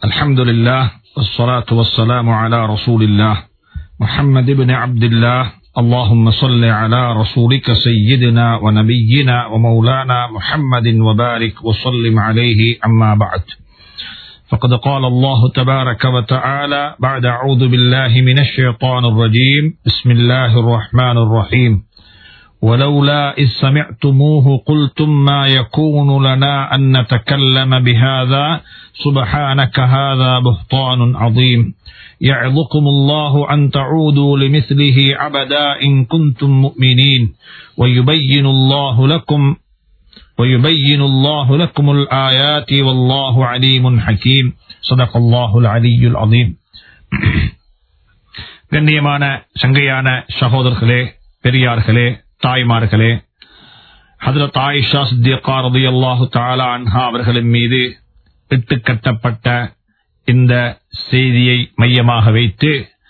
الحمد لله والصلاة والسلام على رسول الله محمد بن عبد الله اللهم صل على رسولك سيدنا ونبينا ومولانا محمد وبارك وسلم عليه أما بعد فقد قال الله تبارك وتعالى بعد أعوذ بالله من الشيطان الرجيم بسم الله الرحمن الرحيم ولولا إذ سمعتموه قلتم ما يكون لنا أن نتكلم بهذا سبحانك هذا بهطان عظيم يعظكم الله أن تعودوا لمثله عبدا إن كنتم مؤمنين ويبين الله لكم ويبين الله لكم الآيات والله عليم حكيم صدق الله العلي العظيم கண்ணியமான சங்கையான சகோதரர்களே பெரியார்களே தாய்மார்களே ஹதரத் ஆயிஷா சித்தியக்கா ரலியல்லாஹு தஆலா அன்ஹா அவர்களின் மீது இட்டு கட்டப்பட்ட இந்த செய்தியை மையமாக வைத்து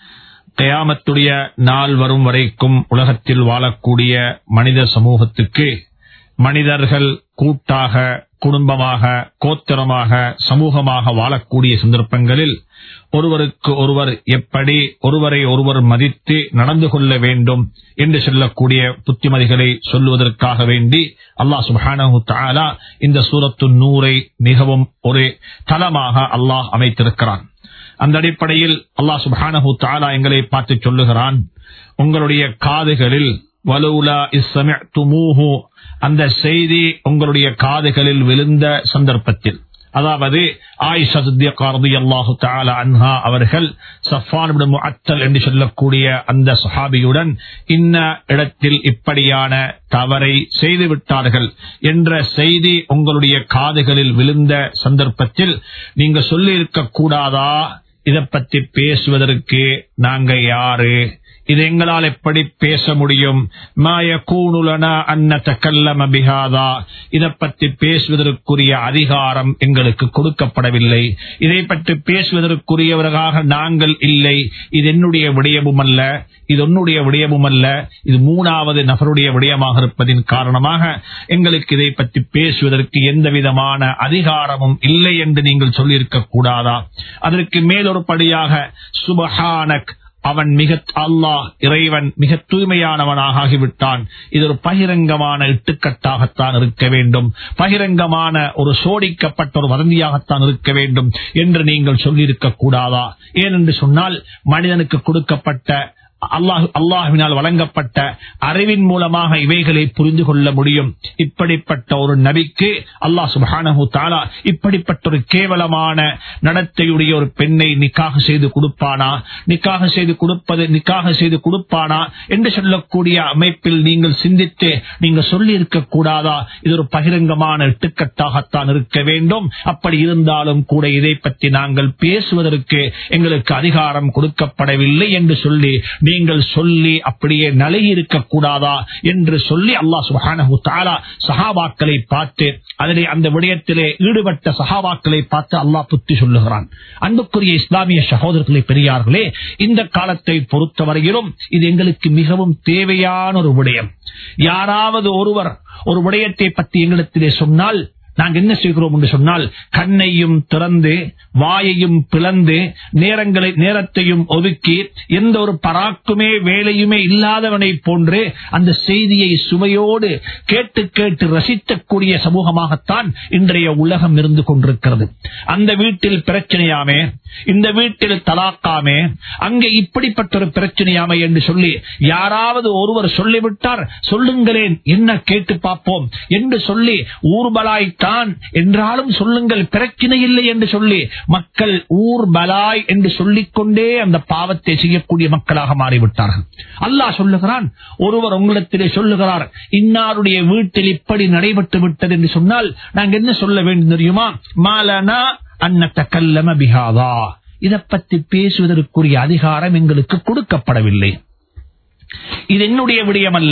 கயாமத்துடைய நாள் வரும் வரைக்கும் உலகத்தில் வாழக்கூடிய மனித சமூகத்துக்கு மனிதர்கள் கூட்டாக குடும்பமாக கோத்திரமாக சமூகமாக வாழக்கூடிய சந்தர்ப்பங்களில் ஒருவருக்கு ஒருவர் எப்படி ஒருவரை ஒருவர் மதித்து நடந்து கொள்ள வேண்டும் என்று சொல்லக்கூடிய புத்திமதிகளை சொல்லுவதற்காக வேண்டி அல்லாஹ் சுபானு தாலா இந்த சூரத்து நூரை மிகவும் ஒரு தளமாக அல்லாஹ் அமைத்திருக்கிறான் அந்த அடிப்படையில் அல்லாஹ் சுபானு தாலா எங்களை பார்த்து சொல்லுகிறான் உங்களுடைய காதுகளில் வலூலா இஸ்ஸமிஅ்துமூஹு அந்த செய்தி உங்களுடைய காதுகளில் விழுந்த சந்தர்ப்பத்தில் அதாவது ஆயிஷா சித்தியக்காரதி அல்லாஹு தாலா அன்ஹா அவர்கள் சஃபான் முஅத்தல் என்று சொல்லக்கூடிய அந்த சஹாபியுடன் இன்ன இடத்தில் இப்படியான தவறை செய்து விட்டார்கள் என்ற செய்தி உங்களுடைய காதுகளில் விழுந்த சந்தர்ப்பத்தில் நீங்க சொல்லி இருக்க கூடாதா இதை பற்றி பேசுவதற்கு நாங்க யாரு இது எங்களால் எப்படி பேச முடியும் மாய கூணுலனா அன்ன தக்கல்லம பிகாதா இதை பற்றி பேசுவதற்குரிய அதிகாரம் எங்களுக்கு கொடுக்கப்படவில்லை இதை பற்றி பேசுவதற்குரியவர்களாக நாங்கள் இல்லை இது என்னுடைய விடயமும் அல்ல இது உன்னுடைய விடயமும் அல்ல இது மூணாவது நபருடைய விடயமாக இருப்பதின் காரணமாக எங்களுக்கு இதை பற்றி பேசுவதற்கு எந்த விதமான அதிகாரமும் இல்லை என்று நீங்கள் சொல்லியிருக்க கூடாதா அதற்கு மேலொரு படியாக சுபஹானக் அவன் மிக அல்லாஹ் இறைவன் மிக தூய்மையானவனாக ஆகிவிட்டான் இது ஒரு பகிரங்கமான இட்டுக்கட்டாகத்தான் இருக்க வேண்டும் பகிரங்கமான ஒரு சோடிக்கப்பட்ட ஒரு வதந்தியாகத்தான் இருக்க வேண்டும் என்று நீங்கள் சொல்லியிருக்க கூடாதா ஏனென்று சொன்னால் மனிதனுக்கு கொடுக்கப்பட்ட அல்லாஹ் அல்லாஹுவினால் வழங்கப்பட்ட அறிவின் மூலமாக இவைகளை புரிந்து கொள்ள முடியும் இப்படிப்பட்ட ஒரு நபிக்கு அல்லாஹ் சுபானு தாலா இப்படிப்பட்ட ஒரு கேவலமான நடத்தையுடைய ஒரு பெண்ணை நிக்காக செய்து கொடுப்பானா நிக்காக செய்து கொடுப்பது நிக்காக செய்து கொடுப்பானா என்று சொல்லக்கூடிய அமைப்பில் நீங்கள் சிந்தித்து நீங்க சொல்லி இருக்க கூடாதா இது ஒரு பகிரங்கமான எட்டுக்கட்டாகத்தான் இருக்க வேண்டும் அப்படி இருந்தாலும் கூட இதை பற்றி நாங்கள் பேசுவதற்கு எங்களுக்கு அதிகாரம் கொடுக்கப்படவில்லை என்று சொல்லி நீங்கள் சொல்லி அப்படியே நலகி இருக்க கூடாதா என்று சொல்லி அல்லாஹ் சுஹானு தாலா சஹாபாக்களை பார்த்து அதிலே அந்த விடயத்திலே ஈடுபட்ட சஹாபாக்களை பார்த்து அல்லாஹ் புத்தி சொல்லுகிறான் அன்புக்குரிய இஸ்லாமிய சகோதரர்களை பெரியார்களே இந்த காலத்தை பொறுத்தவரையிலும் இது எங்களுக்கு மிகவும் தேவையான ஒரு விடயம் யாராவது ஒருவர் ஒரு விடயத்தை பற்றி எங்களிடத்திலே சொன்னால் நாங்கள் என்ன செய்கிறோம் என்று சொன்னால் கண்ணையும் திறந்து வாயையும் பிளந்து நேரங்களை நேரத்தையும் ஒதுக்கி எந்த ஒரு பராக்குமே வேலையுமே இல்லாதவனை போன்று அந்த செய்தியை சுவையோடு கேட்டு கேட்டு ரசிக்கக்கூடிய சமூகமாகத்தான் இன்றைய உலகம் இருந்து கொண்டிருக்கிறது அந்த வீட்டில் பிரச்சனையாமே இந்த வீட்டில் தலாக்காமே அங்கே இப்படிப்பட்ட ஒரு பிரச்சனையாமே என்று சொல்லி யாராவது ஒருவர் சொல்லிவிட்டார் சொல்லுங்களேன் என்ன கேட்டு பார்ப்போம் என்று சொல்லி ஊர்பலாய் தான் என்றாலும் சொல்லுங்கள் பிரச்சனை இல்லை என்று சொல்லி மக்கள் ஊர் பலாய் என்று சொல்லிக் கொண்டே அந்த பாவத்தை செய்யக்கூடிய மக்களாக மாறிவிட்டார்கள் அல்லாஹ் சொல்லுகிறான் ஒருவர் உங்களிடத்திலே சொல்லுகிறார் இன்னாருடைய வீட்டில் இப்படி நடைபெற்று விட்டது என்று சொன்னால் நாங்கள் என்ன சொல்ல வேண்டும் தெரியுமா மாலனா அன்னத்த கல்லம பிகாதா இதை பற்றி பேசுவதற்குரிய அதிகாரம் எங்களுக்கு கொடுக்கப்படவில்லை இது என்னுடைய விடயம் அல்ல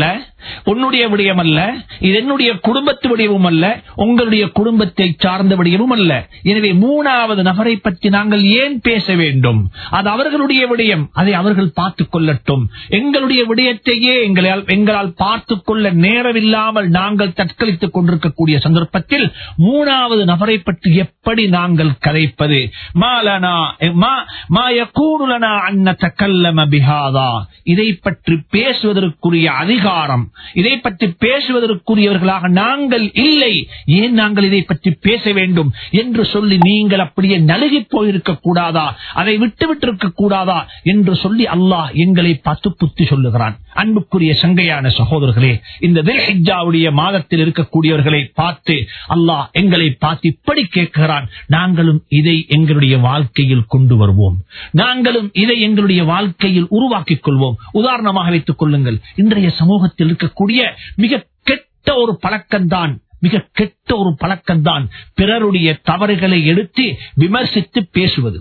உன்னுடைய விடயம் அல்ல இது என்னுடைய குடும்பத்து விடயமும் அல்ல உங்களுடைய குடும்பத்தை சார்ந்த விடயமும் அல்ல எனவே மூணாவது நபரை பற்றி நாங்கள் ஏன் பேச வேண்டும் அது அவர்களுடைய விடயம் அதை அவர்கள் பார்த்துக் கொள்ளட்டும் எங்களுடைய விடயத்தையே எங்களால் எங்களால் பார்த்துக் கொள்ள நேரமில்லாமல் நாங்கள் தற்கலித்துக் கொண்டிருக்கக்கூடிய சந்தர்ப்பத்தில் மூணாவது நபரை பற்றி எப்படி நாங்கள் கதைப்பது மாலனா மா- மா யகூனு லனா அன் நதகல்லம பிஹாதா. இதை பற்றி பேசுவதற்குரிய அதிகாரம் இதை பற்றி பேசுவதற்குரியவர்களாக நாங்கள் இல்லை ஏன் நாங்கள் இதை பற்றி பேச வேண்டும் என்று சொல்லி நீங்கள் அப்படியே நழுகி போயிருக்க கூடாதா அதை விட்டு விட்டிருக்க கூடாதா என்று சொல்லி அல்லாஹ் எங்களை பார்த்து புத்தி சொல்லுகிறான் அன்புக்குரிய சங்கையான சகோதரர்களே இந்த தில்ஹிஜ்ஜாவுடைய மாதத்தில் இருக்கக்கூடியவர்களை பார்த்து அல்லாஹ் எங்களை பார்த்து இப்படி கேட்கிறான் நாங்களும் இதை எங்களுடைய வாழ்க்கையில் கொண்டு வருவோம் நாங்களும் இதை எங்களுடைய வாழ்க்கையில் உருவாக்கிக் கொள்வோம் உதாரணமாக வைத்துக் கொள்ளுங்கள் இன்றைய சமூகத்தில் இருக்கக்கூடிய மிக கெட்ட ஒரு பழக்கம்தான் மிக கெட்ட ஒரு பழக்கம்தான் பிறருடைய தவறுகளை எடுத்து விமர்சித்து பேசுவது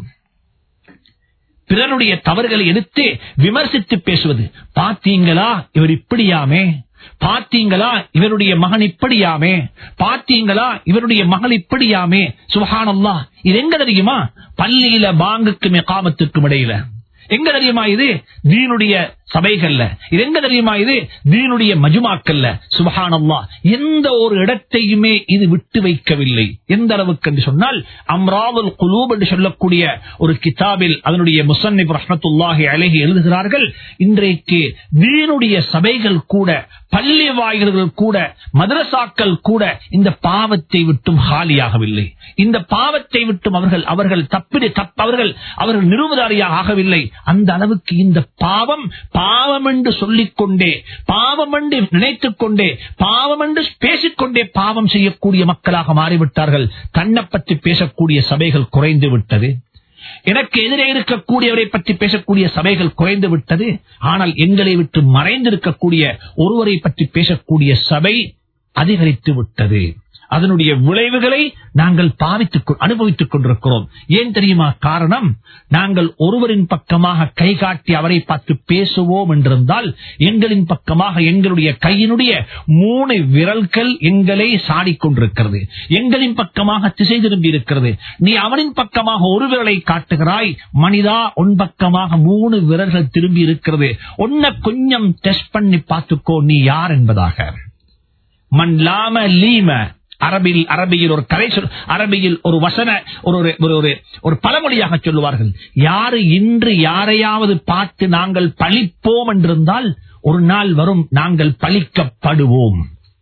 பிறருடைய தவறுகளை எடுத்து விமர்சித்து பேசுவது பாத்தீங்களா இவர் இப்படியாமே பாத்தீங்களா இவருடைய மகன் இப்படியாமே பாத்தீங்களா இவருடைய மகள் இப்படியாமே சுபஹானல்லா இது எங்க தெரியுமா பள்ளியில பாங்குக்கும் காமத்துக்கும் இடையில எங்க தெரியுமா இது தீனுடைய சபைகள்ல இது எங்க தெரியுமா இது தீனுடைய மஜுமாக்கல்ல சுபஹானல்லா எந்த ஒரு இடத்தையுமே இது விட்டு வைக்கவில்லை எந்த அளவுக்கு என்று சொன்னால் அம்ராவுல் குலூப் என்று சொல்லக்கூடிய ஒரு கிதாபில் அதனுடைய முசன்னிப் ரஹ்மத்துல்லாஹி அழகி எழுதுகிறார்கள் இன்றைக்கு தீனுடைய சபைகள் கூட பள்ளி வாயில்கள் கூட மதரசாக்கள் கூட இந்த பாவத்தை விட்டும் ஹாலியாகவில்லை இந்த பாவத்தை விட்டும் அவர்கள் அவர்கள் தப்பிடு தப் அவர்கள் அவர்கள் நிறுவதாரியாக ஆகவில்லை அந்த அளவுக்கு இந்த பாவம் பாவம் என்று சொல்லிக் கொண்டே பாவம் என்று நினைத்துக் கொண்டே பாவம் என்று பேசிக்கொண்டே பாவம் செய்யக்கூடிய மக்களாக மாறிவிட்டார்கள் தன்னை பற்றி பேசக்கூடிய சபைகள் குறைந்து விட்டது எனக்கு எதிரே இருக்கக்கூடியவரை பற்றி பேசக்கூடிய சபைகள் குறைந்து விட்டது ஆனால் எங்களை விட்டு மறைந்திருக்கக்கூடிய ஒருவரை பற்றி பேசக்கூடிய சபை அதிகரித்து விட்டது அதனுடைய விளைவுகளை நாங்கள் பாவித்துக் கொ- அனுபவித்துக் கொண்டிருக்கிறோம் ஏன் தெரியுமா காரணம் நாங்கள் ஒருவரின் பக்கமாக கை காட்டி அவரை பார்த்து பேசுவோம் என்றிருந்தால் எங்களின் பக்கமாக எங்களுடைய கையினுடைய மூணு விரல்கள் எங்களை சாடிக்கொண்டிருக்கிறது எங்களின் பக்கமாக திசை திரும்பி இருக்கிறது நீ அவனின் பக்கமாக ஒரு விரலை காட்டுகிறாய் மனிதா உன் பக்கமாக மூணு விரல்கள் திரும்பி இருக்கிறது உன்னை கொஞ்சம் டெஸ்ட் பண்ணி பார்த்துக்கோ நீ யார் என்பதாக மன் லாம லீம அரபில் அரபியில் ஒரு கதை சொல் அரபியில் ஒரு வசன ஒரு ஒரு- ஒரு ஒரு ஒரு பழமொழியாக சொல்லுவார்கள் யாரு இன்று யாரையாவது பார்த்து நாங்கள் பழிப்போம் என்றிருந்தால் ஒரு நாள் வரும் நாங்கள் பழிக்கப்படுவோம்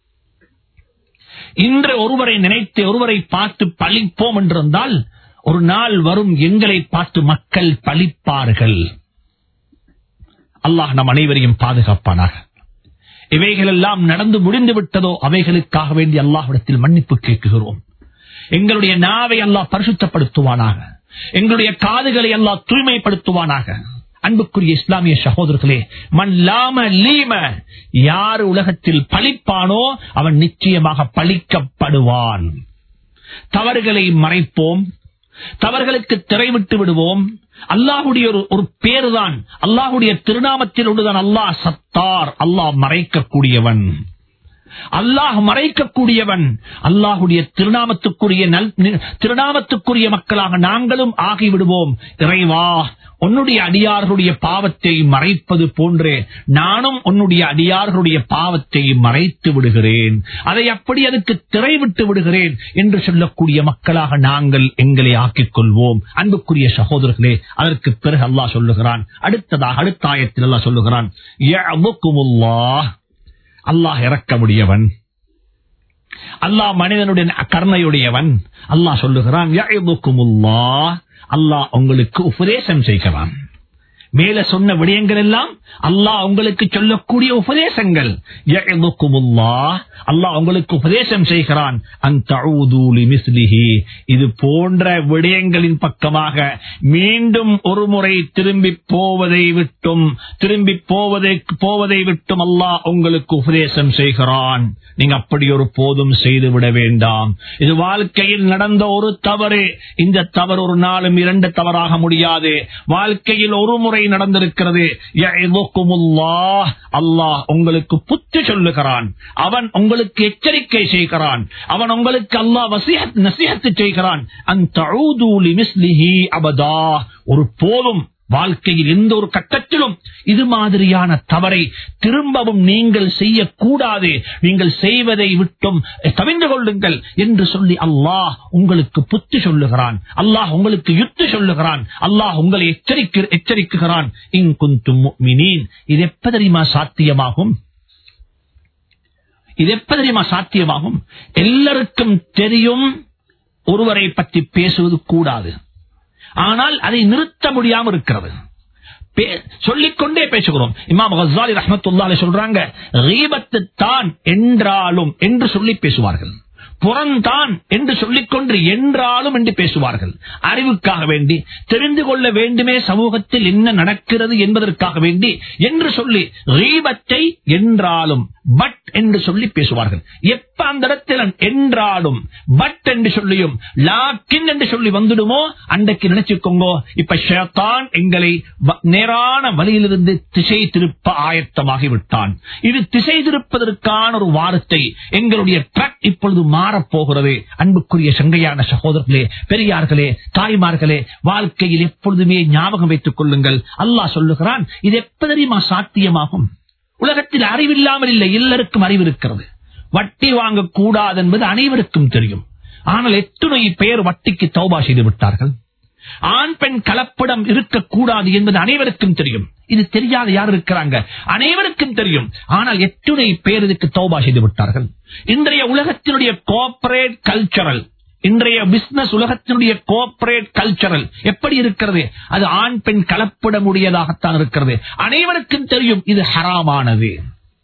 இன்று ஒருவரை நினைத்து ஒருவரை பார்த்து பழிப்போம் என்றிருந்தால் ஒரு நாள் வரும் எங்களை பார்த்து மக்கள் பழிப்பார்கள் அல்லாஹ் நம் அனைவரையும் பாதுகாப்பானாக இவைகளெல்லாம் நடந்து முடிந்து விட்டதோ அவைகளுக்காக வேண்டி அல்லாஹ்விடத்தில் மன்னிப்பு கேட்குகிறோம் எங்களுடைய நாவை அல்லாஹ் பரிசுத்தப்படுத்துவானாக எங்களுடைய காதுகளை அல்லாஹ் தூய்மைப்படுத்துவானாக அன்புக்குரிய இஸ்லாமிய சகோதரர்களே மல்லாம லீம யார் உலகத்தில் பழிப்பானோ அவன் நிச்சயமாக பழிக்கப்படுவான் தவறுகளை மறைப்போம் தவறுகளுக்கு திரைவிட்டு விடுவோம் அல்லாஹுடைய ஒரு ஒரு பேருதான் அல்லாஹுடைய திருநாமத்தில் ஒன்றுதான் அல்லாஹ் சத்தார் அல்லாஹ் மறைக்கக்கூடியவன் அல்லாஹ் மறைக்கக்கூடியவன் அல்லாஹுடைய திருநாமத்துக்குரிய நல் திருநாமத்துக்குரிய மக்களாக நாங்களும் ஆகிவிடுவோம் இறைவா உன்னுடைய அடியார்களுடைய பாவத்தை மறைப்பது போன்றே நானும் உன்னுடைய அடியார்களுடைய பாவத்தை மறைத்து விடுகிறேன் அதை அப்படி அதுக்கு திரைவிட்டு விடுகிறேன் என்று சொல்லக்கூடிய மக்களாக நாங்கள் எங்களை ஆக்கிக் கொள்வோம் அன்புக்குரிய சகோதரர்களே அதற்கு பிறகு அல்லாஹ் சொல்லுகிறான் அடுத்ததாக அடுத்த ஆயத்தில் அல்லாஹ் சொல்லுகிறான் "யஅமுக்குமுல்லாஹ்." அல்லாஹ் இறக்க முடியவன் அல்லாஹ் மனிதனுடைய கருணையுடையவன் அல்லாஹ் சொல்லுகிறான் "யஅமுக்குமுல்லாஹ்." அல்லாஹ் உங்களுக்கு உபதேசம் செய்கிறான் மேல சொன்ன விடயங்கள் எல்லாம் அல்லாஹ் உங்களுக்கு சொல்லக்கூடிய உபதேசங்கள் யஅதுக்குமுல்லாஹ். அல்லாஹ் உங்களுக்கு உபதேசம் செய்கிறான் அன் தஊது லிமிஸ்லிஹி. இது போன்ற விடயங்களின் பக்கமாக மீண்டும் ஒரு முறை திரும்பி போவதை விட்டும் திரும்பி போவதை போவதை விட்டும் அல்லாஹ் உங்களுக்கு உபதேசம் செய்கிறான் நீங்க அப்படி ஒரு போதும் செய்து விட வேண்டாம் இது வாழ்க்கையில் நடந்த ஒரு தவறு இந்த தவறு ஒரு நாளும் இரண்டு தவறாக முடியாது வாழ்க்கையில் ஒரு முறை தவறை நடந்திருக்கிறது யஇதுக்குமுல்லாஹ். அல்லாஹ் உங்களுக்கு புத்தி சொல்லுகிறான் அவன் உங்களுக்கு எச்சரிக்கை செய்கிறான் அவன் உங்களுக்கு அல்லாஹ் வசிஹத் நசிஹத்து செய்கிறான் அந்த அபதா ஒரு போதும் வாழ்க்கையில் எந்த ஒரு கட்டத்திலும் இது மாதிரியான தவறை திரும்பவும் நீங்கள் செய்யக்கூடாது நீங்கள் செய்வதை விட்டும் தவிர்ந்து கொள்ளுங்கள் என்று சொல்லி அல்லாஹ் உங்களுக்கு புத்தி சொல்லுகிறான் அல்லாஹ் உங்களுக்கு யுத்து சொல்லுகிறான் அல்லாஹ் உங்களை எச்சரிக்க எச்சரிக்குகிறான் இங்குந்தும் முஃமினீன். இது எப்ப தெரியுமா சாத்தியமாகும் இது எப்ப தெரியுமா சாத்தியமாகும் எல்லாருக்கும் தெரியும் ஒருவரை பற்றி பேசுவது கூடாது ஆனால் அதை நிறுத்த முடியாம இருக்கிறது பே- சொல்லிக்கொண்டே பேசுகிறோம் இமாம் கசாலி ரஹமத்துல்லாஹி சொல்றாங்க "கீபத்து தான் என்றாலும் என்று சொல்லி பேசுவார்கள் புறந்தான் என்று சொல்லிக்கொண்டு என்றாலும் என்று பேசுவார்கள் அறிவுக்காக வேண்டி தெரிந்து கொள்ள வேண்டுமே சமூகத்தில் என்ன நடக்கிறது என்பதற்காக வேண்டி என்று சொல்லி ரீபத்தை என்றாலும் பட் என்று சொல்லி பேசுவார்கள் எப்ப அந்த இடத்தில் என்றாலும் பட் என்று சொல்லியும் லாக்கின் என்று சொல்லி வந்துடுமோ அன்றைக்கு நினைச்சுக்கோங்க இப்ப ஷேத்தான் எங்களை வ- நேரான வழியிலிருந்து திசை திருப்ப ஆயத்தமாகி விட்டான் இது திசை திருப்பதற்கான ஒரு வார்த்தை எங்களுடைய ட்ரக் இப்பொழுது மாறப்போகிறது அன்புக்குரிய சங்கையான சகோதரர்களே பெரியார்களே தாய்மார்களே வாழ்க்கையில் எப்பொழுதுமே ஞாபகம் வைத்துக் கொள்ளுங்கள் அல்லாஹ் சொல்லுகிறான் இது எப்ப தெரியுமா சாத்தியமாகும் உலகத்தில் அறிவில்லாமல் இல்லை எல்லாருக்கும் அறிவு இருக்கிறது வட்டி வாங்கக்கூடாது என்பது அனைவருக்கும் தெரியும் ஆனால் எத்துணை பேர் வட்டிக்கு தௌபா செய்து விட்டார்கள் ஆண் பெண் கலப்படம் இருக்கக்கூடாது என்பது அனைவருக்கும் தெரியும் இது தெரியாத யார் இருக்கிறாங்க அனைவருக்கும் தெரியும் ஆனால் எத்துணை பேர் இதுக்கு தௌபா செய்து விட்டார்கள் இன்றைய உலகத்தினுடைய கோஆபரேட் கல்ச்சரல் இன்றைய பிசினஸ் உலகத்தினுடைய கோஆபரேட் கல்ச்சரல் எப்படி இருக்கிறது அது ஆண் பெண் கலப்படமுடையதாகத்தான் இருக்கிறது அனைவருக்கும் தெரியும் இது ஹராமானது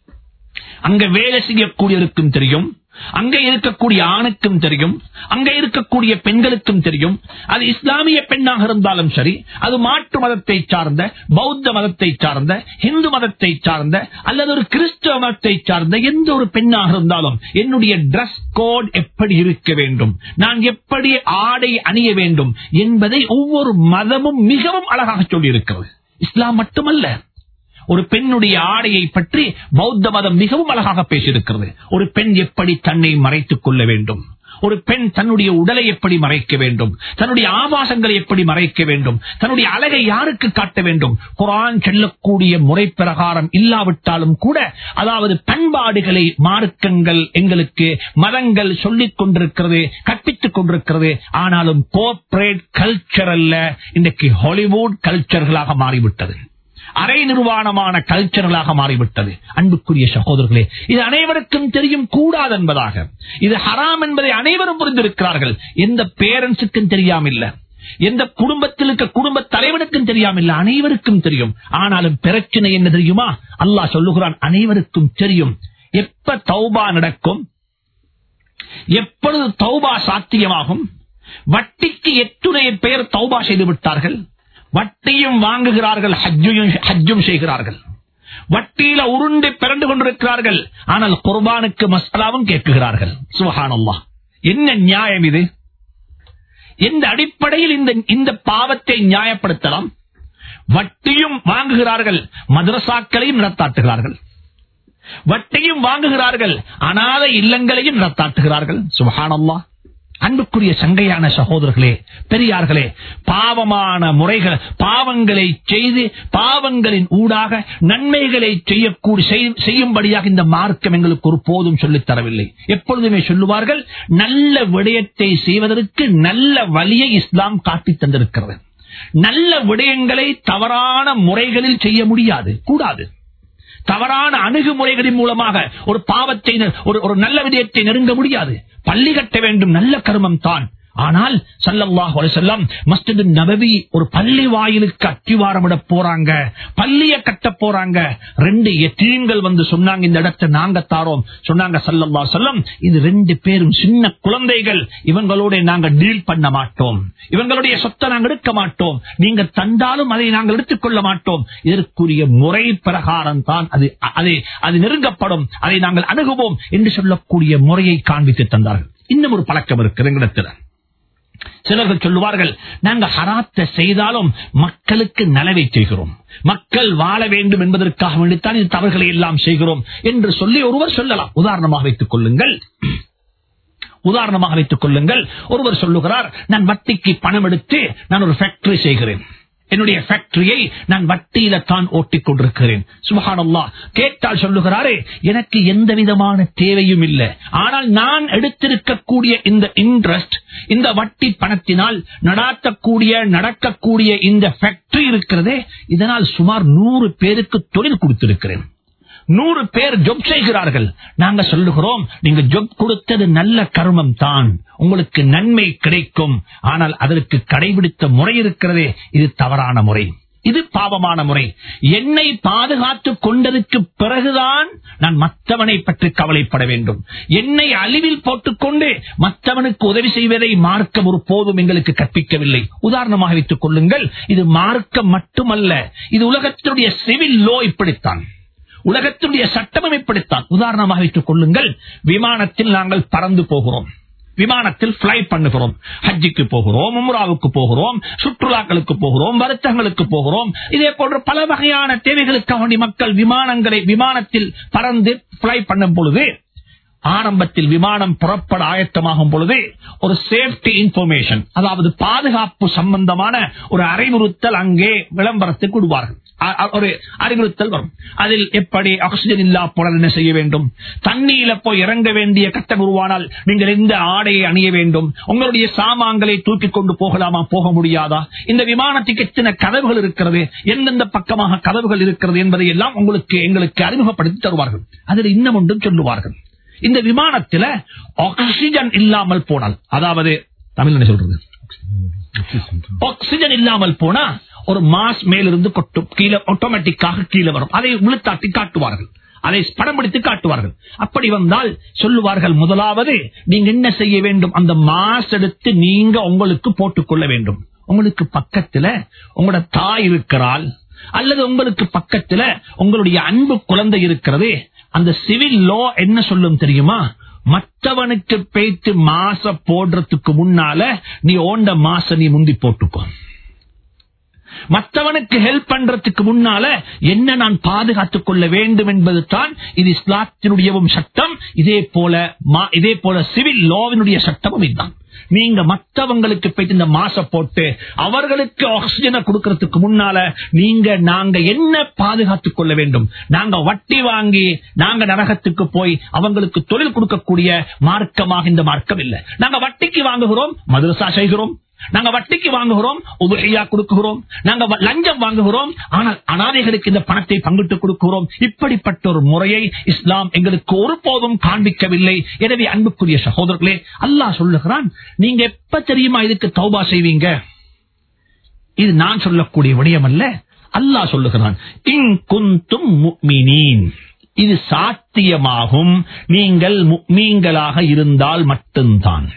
அங்க வேலை செய்யக்கூடியவருக்கும் தெரியும் அங்க இருக்கக்கூடிய ஆணுக்கும் தெரியும் அங்க இருக்கக்கூடிய பெண்களுக்கும் தெரியும் அது இஸ்லாமிய பெண்ணாக இருந்தாலும் சரி அது மாற்று மதத்தை சார்ந்த பௌத்த மதத்தை சார்ந்த இந்து மதத்தை சார்ந்த அல்லது ஒரு கிறிஸ்தவ மதத்தை சார்ந்த எந்த ஒரு பெண்ணாக இருந்தாலும் என்னுடைய டிரஸ் கோட் எப்படி இருக்க வேண்டும் நான் எப்படி ஆடை அணிய வேண்டும் என்பதை ஒவ்வொரு மதமும் மிகவும் அழகாக சொல்லியிருக்கிறது இஸ்லாம் மட்டுமல்ல ஒரு பெண்ணுடைய ஆடையை பற்றி பௌத்த மதம் மிகவும் அழகாக பேசியிருக்கிறது ஒரு பெண் எப்படி தன்னை மறைத்துக் கொள்ள வேண்டும் ஒரு பெண் தன்னுடைய உடலை எப்படி மறைக்க வேண்டும் தன்னுடைய ஆபாசங்களை எப்படி மறைக்க வேண்டும் தன்னுடைய அழகை யாருக்கு காட்ட வேண்டும் குரான் செல்லக்கூடிய முறை பிரகாரம் இல்லாவிட்டாலும் கூட அதாவது பண்பாடுகளை மார்க்கங்கள் எங்களுக்கு மதங்கள் சொல்லிக் கொண்டிருக்கிறது கற்பித்துக் கொண்டிருக்கிறது ஆனாலும் கோஆபரேட் கல்ச்சர் அல்ல இன்றைக்கு ஹாலிவுட் கல்ச்சர்களாக மாறிவிட்டது அரை நிர்வாணமான கல்ச்சரலாக மாறிவிட்டது அன்புக்குரிய சகோதரர்களே இது அனைவருக்கும் தெரியும் கூடாது என்பதாக இது ஹராம் என்பதை அனைவரும் புரிந்திருக்கிறார்கள் எந்த பேரண்ட்ஸுக்கும் தெரியாமில்ல எந்த குடும்பத்தில் இருக்க குடும்ப தலைவனுக்கும் தெரியாமில்ல அனைவருக்கும் தெரியும் ஆனாலும் பிரச்சனை என்ன தெரியுமா அல்லாஹ் சொல்லுகிறான் அனைவருக்கும் தெரியும் எப்ப தௌபா நடக்கும் எப்பொழுது தௌபா சாத்தியமாகும் வட்டிக்கு எத்துணை பேர் தௌபா செய்து விட்டார்கள் வட்டியும் வாங்குகிறார்கள் ஹஜ்ஜும் ஹஜ்ஜும் செய்கிறார்கள் வட்டியில உருண்டு பிறண்டு கொண்டிருக்கிறார்கள் ஆனால் குர்பானுக்கு மசாலாவும் கேட்குகிறார்கள் சுஹானல்லாஹ் என்ன நியாயம் இது எந்த அடிப்படையில் இந்த இந்த பாவத்தை நியாயப்படுத்தலாம் வட்டியும் வாங்குகிறார்கள் மதரசாக்களையும் நடத்தாட்டுகிறார்கள் வட்டியும் வாங்குகிறார்கள் அனாத இல்லங்களையும் நடத்தாட்டுகிறார்கள் சுபஹானல்லாஹ் அன்புக்குரிய சங்கையான சகோதரர்களே பெரியார்களே பாவமான முறைகள் பாவங்களை செய்து பாவங்களின் ஊடாக நன்மைகளை செய்யக்கூடிய செய்- செய்யும்படியாக இந்த மார்க்கம் எங்களுக்கு ஒரு போதும் சொல்லித் தரவில்லை எப்பொழுதுமே சொல்லுவார்கள் நல்ல விடயத்தை செய்வதற்கு நல்ல வழியை இஸ்லாம் காட்டித் தந்திருக்கிறது நல்ல விடயங்களை தவறான முறைகளில் செய்ய முடியாது கூடாது தவறான அணுகுமுறைகளின் மூலமாக ஒரு பாவத்தை நெ- ஒரு ஒரு நல்ல விடயத்தை நெருங்க முடியாது பள்ளி கட்ட வேண்டும் நல்ல கர்மம் தான் ஆனால் சல்லல்லாஹு அலைஹி வஸல்லம் மஸ்ஜிது நபவி ஒரு பள்ளி வாயிலுக்கு அத்திவாரமிட போறாங்க பள்ளிய கட்ட போறாங்க ரெண்டு எத்தீன்கள் வந்து சொன்னாங்க இந்த இடத்தை நாங்க தாரோம் சொன்னாங்க சல்லல்லாஹு அலைஹி வஸல்லம் இது ரெண்டு பேரும் சின்ன குழந்தைகள் இவங்களோட நாங்க டீல் பண்ண மாட்டோம் இவங்களுடைய சொத்தை நாங்கள் எடுக்க மாட்டோம் நீங்க தந்தாலும் அதை நாங்கள் எடுத்துக்கொள்ள மாட்டோம் இதற்குரிய முறை பிரகாரம் தான் அது அதை அது நெருங்கப்படும் அதை நாங்கள் அணுகுவோம் என்று சொல்லக்கூடிய முறையை காண்பித்து தந்தார்கள் இன்னும் ஒரு பழக்கம் இருக்கிறது எங்களிடத்தில் சிலர்கள் சொல்லுவார்கள் நாங்க ஹராத்தை செய்தாலும் மக்களுக்கு நலவை செய்கிறோம் மக்கள் வாழ வேண்டும் என்பதற்காக வேண்டித்தான் இந்த தவறுகளை எல்லாம் செய்கிறோம் என்று சொல்லி ஒருவர் சொல்லலாம் உதாரணமாக வைத்துக் கொள்ளுங்கள் உதாரணமாக வைத்துக் கொள்ளுங்கள் ஒருவர் சொல்லுகிறார் நான் வட்டிக்கு பணம் எடுத்து நான் ஒரு ஃபேக்டரி செய்கிறேன் என்னுடைய ஃபேக்டரியை நான் வட்டியில தான் ஓட்டிக் கொண்டிருக்கிறேன் சுபஹானல்லா கேட்டால் சொல்லுகிறாரே எனக்கு எந்த விதமான தேவையும் இல்லை ஆனால் நான் எடுத்திருக்கக்கூடிய இந்த இன்ட்ரெஸ்ட் இந்த வட்டி பணத்தினால் நடாத்தக்கூடிய நடக்கக்கூடிய இந்த ஃபேக்டரி இருக்கிறதே இதனால் சுமார் நூறு பேருக்கு தொழில் கொடுத்திருக்கிறேன் நூறு பேர் ஜொப் செய்கிறார்கள் நாங்க சொல்லுகிறோம் நீங்க ஜொப் கொடுத்தது நல்ல கர்மம் தான் உங்களுக்கு நன்மை கிடைக்கும் ஆனால் அதற்கு கடைபிடித்த முறை இருக்கிறதே இது தவறான முறை இது பாவமான முறை என்னை பாதுகாத்து கொண்டதற்கு பிறகுதான் நான் மற்றவனை பற்றி கவலைப்பட வேண்டும் என்னை அழிவில் போட்டுக்கொண்டு மற்றவனுக்கு உதவி செய்வதை மார்க்கம் ஒரு போதும் எங்களுக்கு கற்பிக்கவில்லை உதாரணமாக வைத்துக் கொள்ளுங்கள் இது மார்க்கம் மட்டுமல்ல இது உலகத்தினுடைய சிவில் லோ இப்படித்தான் உலகத்தினுடைய சட்டமும் இப்படித்தான் உதாரணமாக வைத்துக் கொள்ளுங்கள் விமானத்தில் நாங்கள் பறந்து போகிறோம் விமானத்தில் பிளை பண்ணுகிறோம் ஹஜ்ஜிக்கு போகிறோம் உம்ராவுக்கு போகிறோம் சுற்றுலாக்களுக்கு போகிறோம் வருத்தங்களுக்கு போகிறோம் இதே போன்ற பல வகையான தேவைகளுக்காக வேண்டி மக்கள் விமானங்களை விமானத்தில் பறந்து பிளை பண்ணும் பொழுது ஆரம்பத்தில் விமானம் புறப்பட ஆயத்தமாகும் பொழுது ஒரு சேஃப்டி இன்ஃபர்மேஷன் அதாவது பாதுகாப்பு சம்பந்தமான ஒரு அறிவுறுத்தல் அங்கே விளம்பரத்துக்கு விடுவார்கள் அ- அ- ஒரு அறிவுறுத்தல் வரும் அதில் எப்படி ஆக்சிஜன் இல்லா போல என்ன செய்ய வேண்டும் தண்ணீரில போய் இறங்க வேண்டிய கட்டம் உருவானால் நீங்கள் எந்த ஆடையை அணிய வேண்டும் உங்களுடைய சாமான்களை தூக்கிக் கொண்டு போகலாமா போக முடியாதா இந்த விமானத்துக்கு எத்தனை கதவுகள் இருக்கிறது எந்தெந்த பக்கமாக கதவுகள் இருக்கிறது என்பதை எல்லாம் உங்களுக்கு எங்களுக்கு அறிமுகப்படுத்தி தருவார்கள் அதில் இன்னும் ஒன்றும் சொல்லுவார்கள் இந்த விமானத்துல ஆக்சிஜன் இல்லாமல் போனால் அதாவது தமிழ் என்ன சொல்றது ஆக்சிஜன் இல்லாமல் போனா ஒரு மாஸ் மேலிருந்து கொட்டும் கீழே ஆட்டோமேட்டிக்காக கீழே வரும் அதை விழுத்தாட்டி காட்டுவார்கள் அதை படம் பிடித்து காட்டுவார்கள் அப்படி வந்தால் சொல்லுவார்கள் முதலாவது நீங்க என்ன செய்ய வேண்டும் அந்த மாஸ் எடுத்து நீங்க உங்களுக்கு போட்டுக்கொள்ள வேண்டும் உங்களுக்கு பக்கத்துல உங்களோட தாய் இருக்கிறாள் அல்லது உங்களுக்கு பக்கத்துல உங்களுடைய அன்பு குழந்தை இருக்கிறது அந்த சிவில் லோ என்ன சொல்லும் தெரியுமா மற்றவனுக்கு பேச்சு மாச போடுறதுக்கு முன்னால நீ ஓண்ட மாச நீ முந்தி போட்டுக்கோ மற்றவனுக்கு ஹெல்ப் பண்றதுக்கு முன்னால என்ன நான் பாதுகாத்துக் கொள்ள வேண்டும் என்பது தான் இது இஸ்லாத்தினுடையவும் சட்டம் இதே போல மா- இதே போல சிவில் லோவினுடைய சட்டமும் இதுதான் நீங்க மற்றவங்களுக்கு போயிட்டு இந்த மாச போட்டு அவர்களுக்கு ஆக்சிஜனை கொடுக்கறதுக்கு முன்னால நீங்க நாங்க என்ன பாதுகாத்துக் கொள்ள வேண்டும் நாங்க வட்டி வாங்கி நாங்க நரகத்துக்கு போய் அவங்களுக்கு தொழில் கொடுக்கக்கூடிய மார்க்கமாக இந்த மார்க்கம் இல்லை நாங்க வட்டிக்கு வாங்குகிறோம் மதுரசா செய்கிறோம் நாங்க வட்டிக்கு வாங்குகிறோம் உபரியா கொடுக்குகிறோம் நாங்க வ- லஞ்சம் வாங்குகிறோம் ஆனால் அனாதைகளுக்கு இந்த பணத்தை பங்கிட்டு கொடுக்கிறோம் இப்படிப்பட்ட ஒரு முறையை இஸ்லாம் எங்களுக்கு ஒருபோதும் காண்பிக்கவில்லை எனவே அன்புக்குரிய சகோதரர்களே அல்லாஹ் சொல்லுகிறான் நீங்க எப்ப தெரியுமா இதுக்கு தௌபா செய்வீங்க இது நான் சொல்லக்கூடிய விடயம் அல்ல அல்லாஹ் சொல்லுகிறான் இன் குந்தும் முஃமினீன். இது சாத்தியமாகும் நீங்கள் முக்மீன்களாக இருந்தால் மட்டும்தான்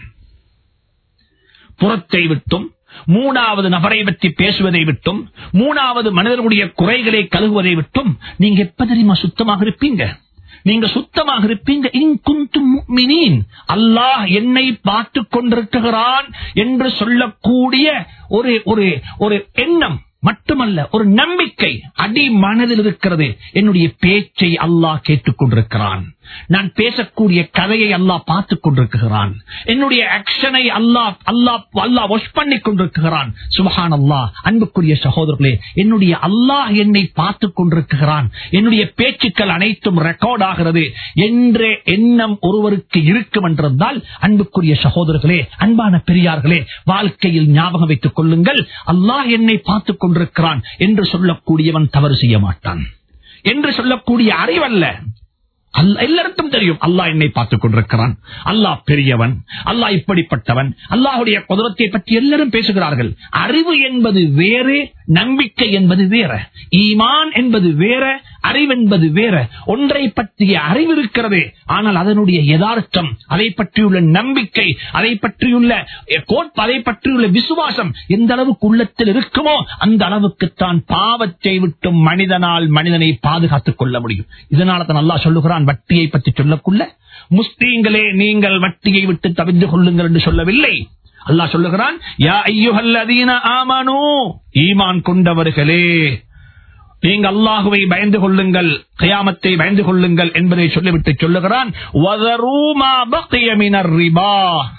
புறத்தை விட்டும் மூணாவது நபரை பற்றி பேசுவதை விட்டும் மூணாவது மனிதர்களுடைய குறைகளை கழுகுவதை விட்டும் நீங்க எப்ப தெரியுமா சுத்தமாக இருப்பீங்க நீங்க சுத்தமாக இருப்பீங்க இன் குந்தும் முஃமினீன். அல்லாஹ் என்னை பார்த்து கொண்டிருக்கிறான் என்று சொல்லக்கூடிய ஒரு ஒரு ஒரு எண்ணம் மட்டுமல்ல ஒரு நம்பிக்கை அடி மனதில் இருக்கிறது என்னுடைய பேச்சை அல்லாஹ் கேட்டுக் கொண்டிருக்கிறான் நான் பேசக்கூடிய கதையை அல்லாஹ் பார்த்துக் கொண்டிருக்கிறான் என்னுடைய ஆக்ஷனை அல்லாஹ் அல்லாஹ் அல்லாஹ் வாஷ் பண்ணி கொண்டிருக்கிறான் சுபஹான் அல்லாஹ் அன்புக்குரிய சகோதரர்களே என்னுடைய அல்லாஹ் என்னை பார்த்துக் கொண்டிருக்கிறான் என்னுடைய பேச்சுக்கள் அனைத்தும் ரெக்கார்ட் ஆகிறது என்ற எண்ணம் ஒருவருக்கு இருக்கும் என்றிருந்தால் அன்புக்குரிய சகோதரர்களே அன்பான பெரியார்களே வாழ்க்கையில் ஞாபகம் வைத்துக் கொள்ளுங்கள் அல்லாஹ் என்னை பார்த்துக் கொண்டிருக்கிறான் என்று சொல்லக்கூடியவன் தவறு செய்ய மாட்டான் என்று சொல்லக்கூடிய அறிவல்ல அல்ல- எல்லாருக்கும் தெரியும் அல்லாஹ் என்னை பார்த்துக் கொண்டிருக்கிறான் அல்லாஹ் பெரியவன் அல்லாஹ் இப்படிப்பட்டவன் அல்லாஹுடைய குதிரத்தை பற்றி எல்லாரும் பேசுகிறார்கள் அறிவு என்பது வேறு நம்பிக்கை என்பது வேற ஈமான் என்பது வேற அறிவென்பது வேற ஒன்றை பற்றிய அறிவு இருக்கிறது ஆனால் அதனுடைய யதார்த்தம் அதை பற்றியுள்ள நம்பிக்கை அதை பற்றியுள்ள கோட்பு அதை பற்றியுள்ள விசுவாசம் எந்த அளவுக்கு உள்ளத்தில் இருக்குமோ அந்த அளவுக்குத்தான் பாவத்தை விட்டும் மனிதனால் மனிதனை பாதுகாத்துக் கொள்ள முடியும் இதனால தான் அல்லாஹ் சொல்லுகிறான் வட்டியை பற்றி சொல்லக்குள்ள முஸ்லீம்களே நீங்கள் வட்டியை விட்டு தவிர்த்து கொள்ளுங்கள் என்று சொல்லவில்லை அல்லாஹ் சொல்லுகிறான் யா ஐயுஹல்லதீன ஆமனு ஈமான் கொண்டவர்களே நீங்க அல்லாஹுவை பயந்து கொள்ளுங்கள் கயாமத்தை பயந்து கொள்ளுங்கள் என்பதை சொல்லிவிட்டு சொல்லுகிறான் "வதரூ மா பக்கிய மினர் ரிபா."